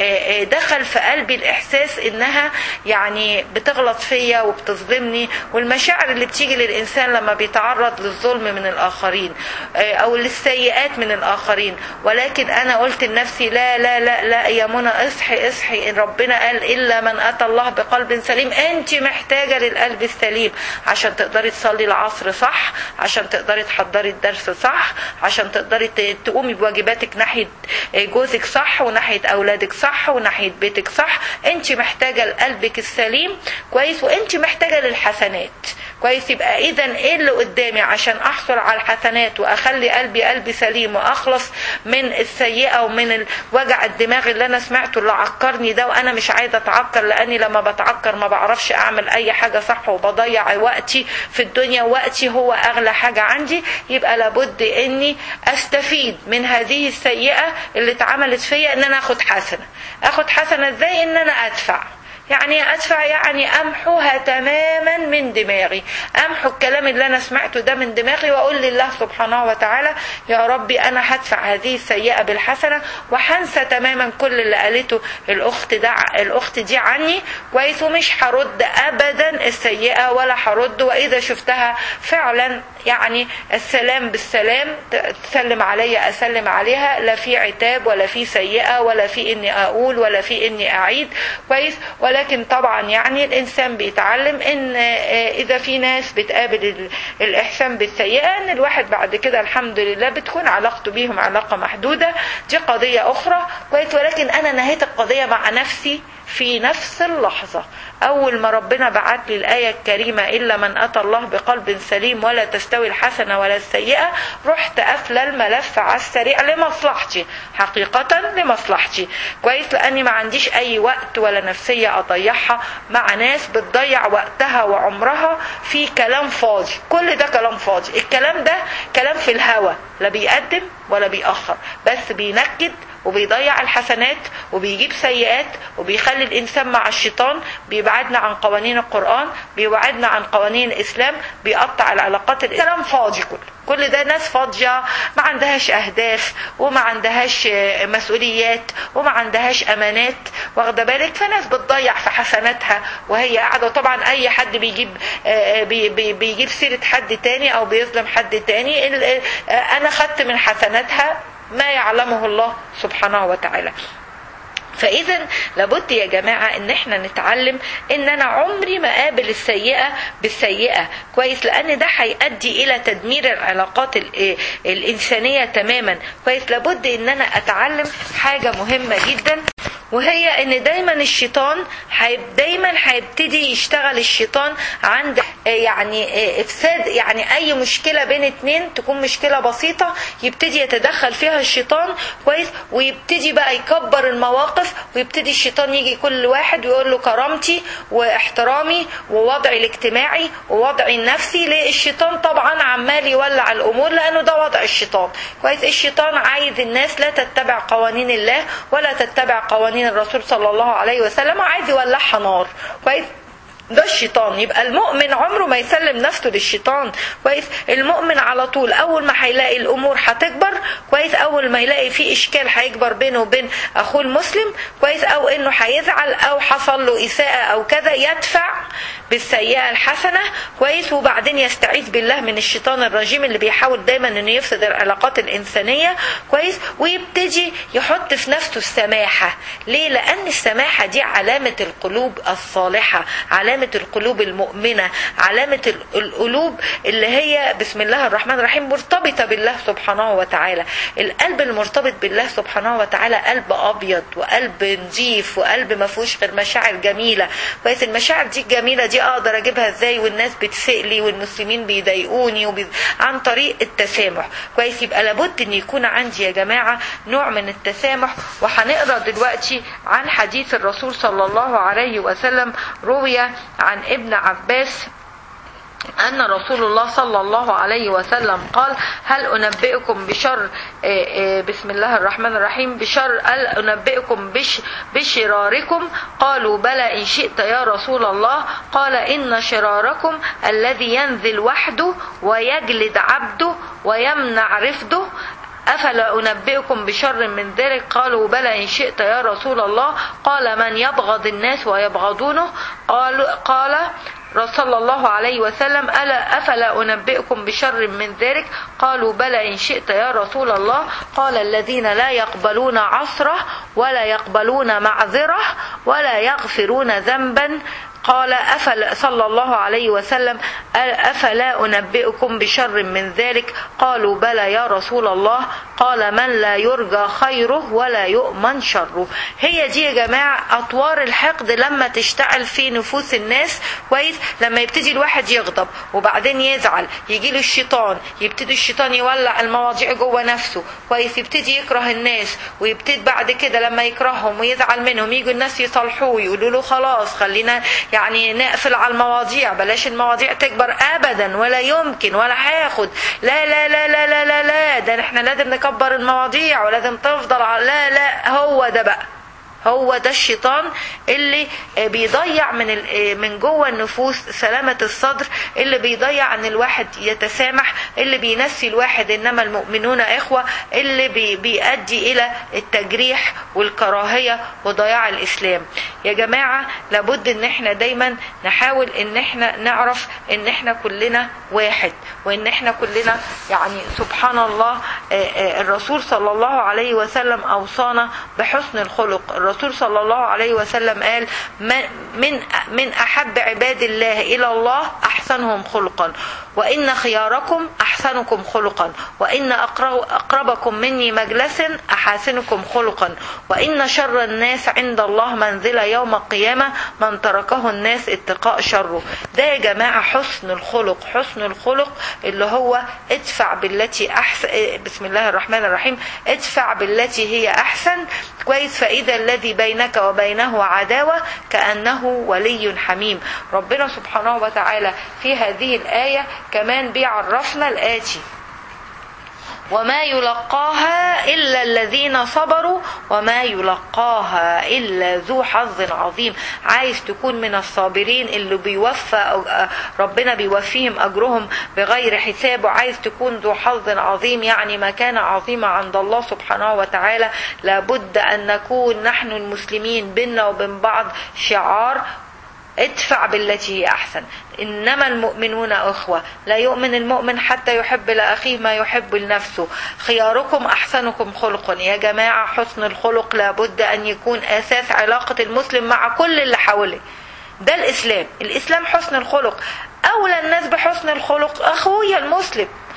دخل في قلبي الاحساس انها يعني بتغلط فيا وبتظلمني والمشاعر اللي بتيجي للانسان لما بيتعرض للظلم من الاخرين او للسيئات من الاخرين ولكن انا قلت لنفسي لا لا لا لا يا منى اصحي اصحي ان ربنا قال الا من اتى الله بقلب سليم انت محتاجه للقلب السليم عشان تقدري تصلي العصر صح عشان تقدري تحضري الدرس صح عشان تقدري تقومي بواجباتك ناحيه جوزك صح وناحيه اولادك صح وناحيه بيتك صح انت محتاجه لقلبك السليم كويس وانت محتاجه للحسنات كويس يبقى اذا ايه اللي قدامي عشان احصل على الحسنات واخلي قلبي قلبي سليم واخلص من السيئه ومن وجع الدماغ اللي انا سمعته اللي عكرني ده وانا مش عايزه اتعكر لاني لما بتعكر ما بعرفش اعمل اي حاجه صح وبضيع وقتي في الدنيا وقتي هو اغلى حاجه عندي يبقى لابد اني استفيد من هذه السيئه اللي اتعملت فيا ان انا اخد حسنه اخد حسنه ازاي ان انا ادفع يعني ادفع يعني امحوها تماما من دماغي امحو الكلام اللي انا سمعته ده من دماغي واقول لله سبحانه وتعالى يا ربي انا هدفع هذه السيئه بالحسنه وهنسى تماما كل اللي قالته الاخت ده الاخت دي عني كويس ومش هرد ابدا السيئه ولا هرد واذا شفتها فعلا يعني السلام بالسلام تسلم عليا اسلم عليها لا في عتاب ولا في سيئه ولا في اني اقول ولا في اني اعيد كويس ولا ولكن طبعا يعني الانسان بيتعلم ان اذا في ناس بتقابل الاحسان بالسيئه ان الواحد بعد كده الحمد لله بتكون علاقته بيهم علاقه محدوده دي قضيه اخرى كويس ولكن انا نهيت القضيه مع نفسي في نفس اللحظة أول ما ربنا بعت لي الآية الكريمة إلا من أتى الله بقلب سليم ولا تستوي الحسنة ولا السيئة رحت قافلة الملف على السريع لمصلحتي حقيقة لمصلحتي كويس لأني ما عنديش أي وقت ولا نفسية أضيعها مع ناس بتضيع وقتها وعمرها في كلام فاضي كل ده كلام فاضي الكلام ده كلام في الهوى لا بيقدم ولا بيأخر بس بينكد وبيضيع الحسنات وبيجيب سيئات وبيخلي الانسان مع الشيطان بيبعدنا عن قوانين القران بيبعدنا عن قوانين الاسلام بيقطع العلاقات كلام فاضي كله كل ده ناس فاضيه ما عندهاش اهداف وما عندهاش مسؤوليات وما عندهاش امانات واخده بالك فناس بتضيع في حسناتها وهي قاعده وطبعا اي حد بيجيب بي بي بيجيب سيره حد تاني او بيظلم حد تاني انا خدت من حسناتها ما يعلمه الله سبحانه وتعالى فاذا لابد يا جماعه ان احنا نتعلم ان انا عمري ما قابل السيئه بالسيئه كويس لان ده هيؤدي الى تدمير العلاقات الانسانيه تماما كويس لابد ان انا اتعلم حاجه مهمه جدا وهي ان دايما الشيطان هيب- دايما هيبتدي يشتغل الشيطان عند آه، يعني آه، افساد يعني اي مشكله بين اتنين تكون مشكله بسيطه يبتدي يتدخل فيها الشيطان كويس ويبتدي بقى يكبر المواقف ويبتدي الشيطان يجي كل واحد ويقول له كرامتي واحترامي ووضعي الاجتماعي ووضعي النفسي ليه الشيطان طبعا عمال يولع الامور لانه ده وضع الشيطان كويس الشيطان عايز الناس لا تتبع قوانين الله ولا تتبع قوانين الرسول صلى الله عليه وسلم عايز يولعها نار كويس ده الشيطان يبقى المؤمن عمره ما يسلم نفسه للشيطان كويس المؤمن على طول اول ما هيلاقي الامور هتكبر كويس اول ما يلاقي في اشكال هيكبر بينه وبين اخوه المسلم كويس او انه هيزعل او حصل له اساءه او كذا يدفع بالسيئه الحسنه كويس وبعدين يستعيذ بالله من الشيطان الرجيم اللي بيحاول دايما انه يفسد العلاقات الانسانيه كويس ويبتدي يحط في نفسه السماحه ليه لان السماحه دي علامه القلوب الصالحه علامه القلوب المؤمنه علامه ال- القلوب اللي هي بسم الله الرحمن الرحيم مرتبطه بالله سبحانه وتعالى القلب المرتبط بالله سبحانه وتعالى قلب ابيض وقلب نظيف وقلب ما فيهوش غير مشاعر جميله كويس المشاعر دي الجميله دي اقدر اجيبها ازاي والناس بتسألي والمسلمين بيضايقوني وبي... عن طريق التسامح كويس يبقى لابد ان يكون عندي يا جماعه نوع من التسامح وهنقرا دلوقتي عن حديث الرسول صلى الله عليه وسلم روي عن ابن عباس أن رسول الله صلى الله عليه وسلم قال هل أنبئكم بشر آه، آه، بسم الله الرحمن الرحيم بشر هل أنبئكم بش بشراركم قالوا بلى إن شئت يا رسول الله قال إن شراركم الذي ينزل وحده ويجلد عبده ويمنع رفده أفلا أنبئكم بشر من ذلك قالوا بلى إن شئت يا رسول الله قال من يبغض الناس ويبغضونه قال قال صلى الله عليه وسلم ألا أفلا أنبئكم بشر من ذلك قالوا بلى إن شئت يا رسول الله قال الذين لا يقبلون عصره ولا يقبلون معذره ولا يغفرون ذنبا قال أفلا صلى الله عليه وسلم أفلا أنبئكم بشر من ذلك قالوا بلى يا رسول الله قال من لا يرجى خيره ولا يؤمن شره هي دي يا جماعة أطوار الحقد لما تشتعل في نفوس الناس كويس لما يبتدي الواحد يغضب وبعدين يزعل يجي له الشيطان يبتدي الشيطان يولع المواضيع جوه نفسه كويس يبتدي يكره الناس ويبتدي بعد كده لما يكرههم ويزعل منهم يجوا الناس يصالحوه يقولوا له خلاص خلينا يعني نقفل على المواضيع بلاش المواضيع تكبر ابدا ولا يمكن ولا هياخد لا لا لا لا لا لا لا ده احنا لازم نكبر المواضيع ولازم تفضل على لا لا هو ده بقى هو ده الشيطان اللي بيضيع من من جوه النفوس سلامة الصدر اللي بيضيع ان الواحد يتسامح اللي بينسي الواحد انما المؤمنون اخوة اللي بي بيؤدي الى التجريح والكراهية وضياع الاسلام يا جماعة لابد ان احنا دايما نحاول ان احنا نعرف ان احنا كلنا واحد وان احنا كلنا يعني سبحان الله الرسول صلى الله عليه وسلم اوصانا بحسن الخلق الرسول صلى الله عليه وسلم قال من من احب عباد الله الى الله احسنهم خلقا وان خياركم احسنكم خلقا وان اقربكم مني مجلسا احاسنكم خلقا وان شر الناس عند الله منزله يوم القيامه من تركه الناس اتقاء شره ده يا جماعه حسن الخلق حسن الخلق اللي هو ادفع بالتي احسن بسم الله الرحمن الرحيم ادفع بالتي هي احسن كويس فاذا الذي بينك وبينه عداوه كانه ولي حميم ربنا سبحانه وتعالى في هذه الايه كمان بيعرفنا الاتي وما يلقاها إلا الذين صبروا وما يلقاها إلا ذو حظ عظيم عايز تكون من الصابرين اللي بيوفى ربنا بيوفيهم أجرهم بغير حساب وعايز تكون ذو حظ عظيم يعني مكانة عظيمة عند الله سبحانه وتعالى لابد أن نكون نحن المسلمين بيننا وبين بعض شعار ادفع بالتي هي احسن انما المؤمنون اخوه لا يؤمن المؤمن حتى يحب لاخيه ما يحب لنفسه خياركم احسنكم خلقا يا جماعه حسن الخلق لابد ان يكون اساس علاقه المسلم مع كل اللي حوله ده الاسلام الاسلام حسن الخلق اولى الناس بحسن الخلق اخويا المسلم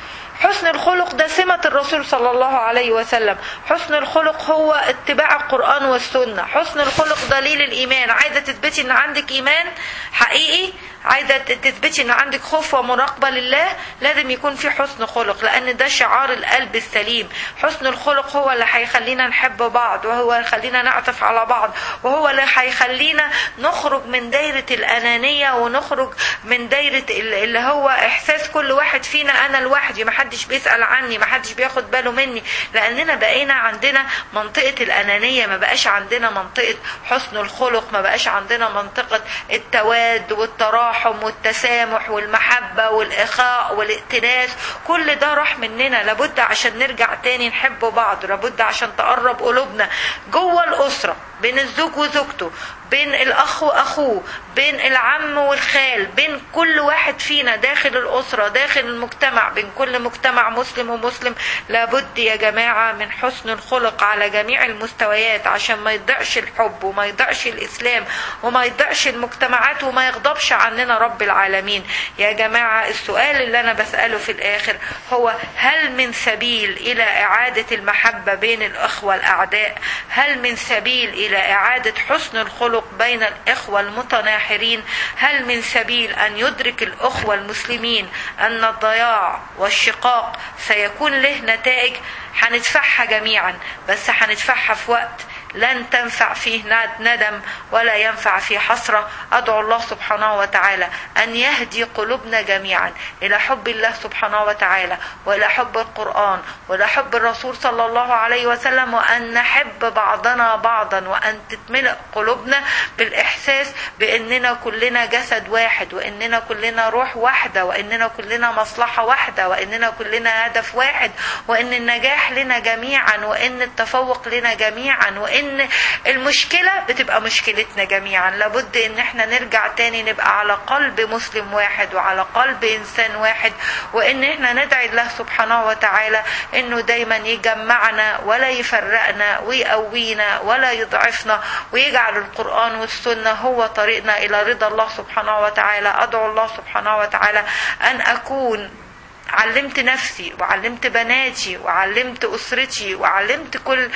حسن الخلق ده سمة الرسول صلى الله عليه وسلم حسن الخلق هو اتباع القرآن والسنة حسن الخلق دليل الإيمان عايزة تثبتي ان عندك إيمان حقيقي عايزة تثبتي ان عندك خوف ومراقبة لله لازم يكون في حسن خلق لان ده شعار القلب السليم حسن الخلق هو اللي هيخلينا نحب بعض وهو اللي يخلينا نعطف على بعض وهو اللي هيخلينا نخرج من دايرة الأنانية ونخرج من دايرة اللي هو إحساس كل واحد فينا أنا لوحدي محدش بيسأل عني محدش بياخد باله مني لأننا بقينا عندنا منطقة الأنانية ما بقاش عندنا منطقة حسن الخلق ما بقاش عندنا منطقة التواد والتراحم والتسامح والمحبة والإخاء والائتلاف كل ده راح مننا لابد عشان نرجع تاني نحب بعض لابد عشان تقرب قلوبنا جوه الأسرة بين الزوج وزوجته بين الأخ وأخوه بين العم والخال بين كل واحد فينا داخل الأسرة داخل المجتمع بين كل مجتمع مسلم ومسلم لابد يا جماعة من حسن الخلق على جميع المستويات عشان ما يضيعش الحب وما يضيعش الإسلام وما يضيعش المجتمعات وما يغضبش عننا رب العالمين يا جماعة السؤال اللي أنا بسأله في الآخر هو هل من سبيل إلى إعادة المحبة بين الأخوة الأعداء هل من سبيل إلى إعادة حسن الخلق بين الإخوة المتناحرين هل من سبيل أن يدرك الأخوة المسلمين أن الضياع والشقاق سيكون له نتائج هندفعها جميعا بس هندفعها في وقت لن تنفع فيه ندم ولا ينفع فيه حسرة أدعو الله سبحانه وتعالى أن يهدي قلوبنا جميعا إلى حب الله سبحانه وتعالى وإلى حب القرآن وإلى حب الرسول صلى الله عليه وسلم وأن نحب بعضنا بعضا وأن تتملأ قلوبنا بالإحساس بأننا كلنا جسد واحد وأننا كلنا روح واحدة وأننا كلنا مصلحة واحدة وأننا كلنا هدف واحد وأن النجاح لنا جميعا وأن التفوق لنا جميعا وأن ان المشكله بتبقى مشكلتنا جميعا لابد ان احنا نرجع تاني نبقى على قلب مسلم واحد وعلى قلب انسان واحد وان احنا ندعي الله سبحانه وتعالى انه دايما يجمعنا ولا يفرقنا ويقوينا ولا يضعفنا ويجعل القران والسنه هو طريقنا الى رضا الله سبحانه وتعالى ادعو الله سبحانه وتعالى ان اكون علمت نفسي وعلمت بناتي وعلمت أسرتي وعلمت كل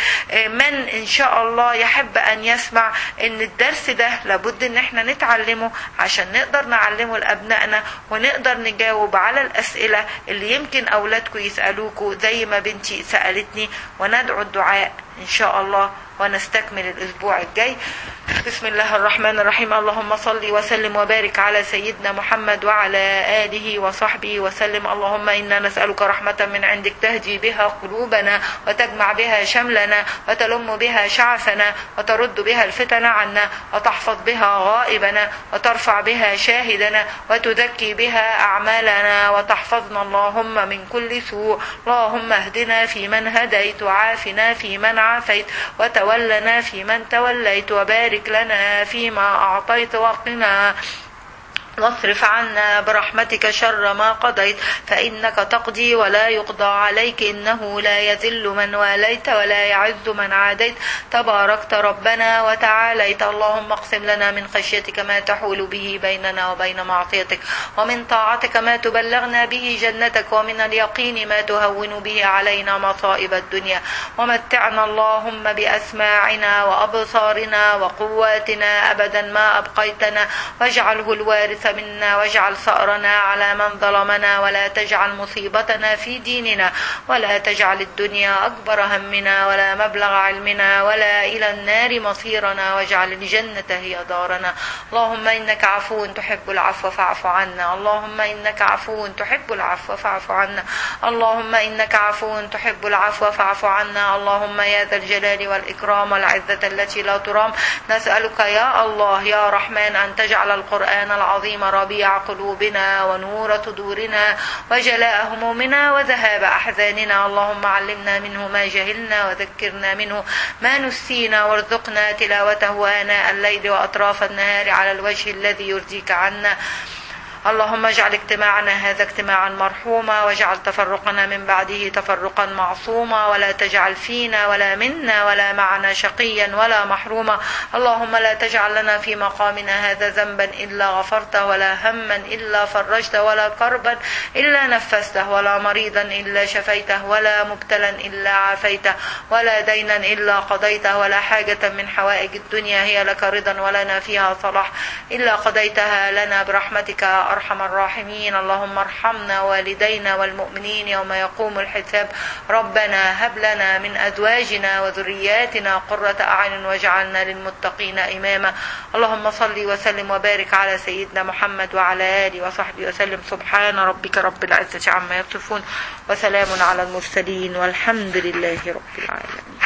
من إن شاء الله يحب أن يسمع إن الدرس ده لابد إن احنا نتعلمه عشان نقدر نعلمه لأبنائنا ونقدر نجاوب على الأسئلة اللي يمكن أولادكم يسألوكوا زي ما بنتي سألتني وندعو الدعاء إن شاء الله ونستكمل الأسبوع الجاي بسم الله الرحمن الرحيم اللهم صل وسلم وبارك على سيدنا محمد وعلى آله وصحبه وسلم اللهم إنا نسألك رحمة من عندك تهدي بها قلوبنا وتجمع بها شملنا وتلم بها شعثنا وترد بها الفتن عنا وتحفظ بها غائبنا وترفع بها شاهدنا وتزكي بها أعمالنا وتحفظنا اللهم من كل سوء اللهم اهدنا فيمن هديت وعافنا فيمن عافيت وتولنا فيمن توليت وبارك لنا فيما أعطيت وقنا واصرف عنا برحمتك شر ما قضيت فإنك تقضي ولا يقضى عليك إنه لا يذل من واليت ولا يعز من عاديت تباركت ربنا وتعاليت اللهم اقسم لنا من خشيتك ما تحول به بيننا وبين معصيتك ومن طاعتك ما تبلغنا به جنتك ومن اليقين ما تهون به علينا مصائب الدنيا ومتعنا اللهم بأسماعنا وأبصارنا وقواتنا أبدا ما أبقيتنا واجعله الوارث منا واجعل ثأرنا على من ظلمنا ولا تجعل مصيبتنا في ديننا ولا تجعل الدنيا أكبر همنا ولا مبلغ علمنا ولا إلى النار مصيرنا واجعل الجنة هي دارنا اللهم إنك عفو تحب العفو فاعف عنا اللهم إنك عفو تحب العفو فاعف عنا اللهم إنك عفو تحب العفو فاعف عنا اللهم يا ذا الجلال والإكرام والعزة التي لا ترام نسألك يا الله يا رحمن أن تجعل القرآن العظيم ربيع قلوبنا ونور صدورنا وجلاء همومنا وذهاب أحزاننا اللهم علمنا منه ما جهلنا وذكرنا منه ما نسينا وارزقنا تلاوته آناء الليل وأطراف النهار على الوجه الذي يرضيك عنا اللهم اجعل اجتماعنا هذا اجتماعا مرحوما واجعل تفرقنا من بعده تفرقا معصوما ولا تجعل فينا ولا منا ولا معنا شقيا ولا محروما اللهم لا تجعل لنا في مقامنا هذا ذنبا إلا غفرته ولا هما إلا فرجته ولا كربا إلا نفسته ولا مريضا إلا شفيته ولا مبتلا إلا عافيته ولا دينا إلا قضيته ولا حاجة من حوائج الدنيا هي لك رضا ولنا فيها صلاح إلا قضيتها لنا برحمتك يا أرحم الراحمين اللهم ارحمنا والدينا والمؤمنين يوم يقوم الحساب ربنا هب لنا من أزواجنا وذرياتنا قرة أعين واجعلنا للمتقين إماما اللهم صل وسلم وبارك على سيدنا محمد وعلى آله وصحبه وسلم سبحان ربك رب العزة عما يصفون وسلام على المرسلين والحمد لله رب العالمين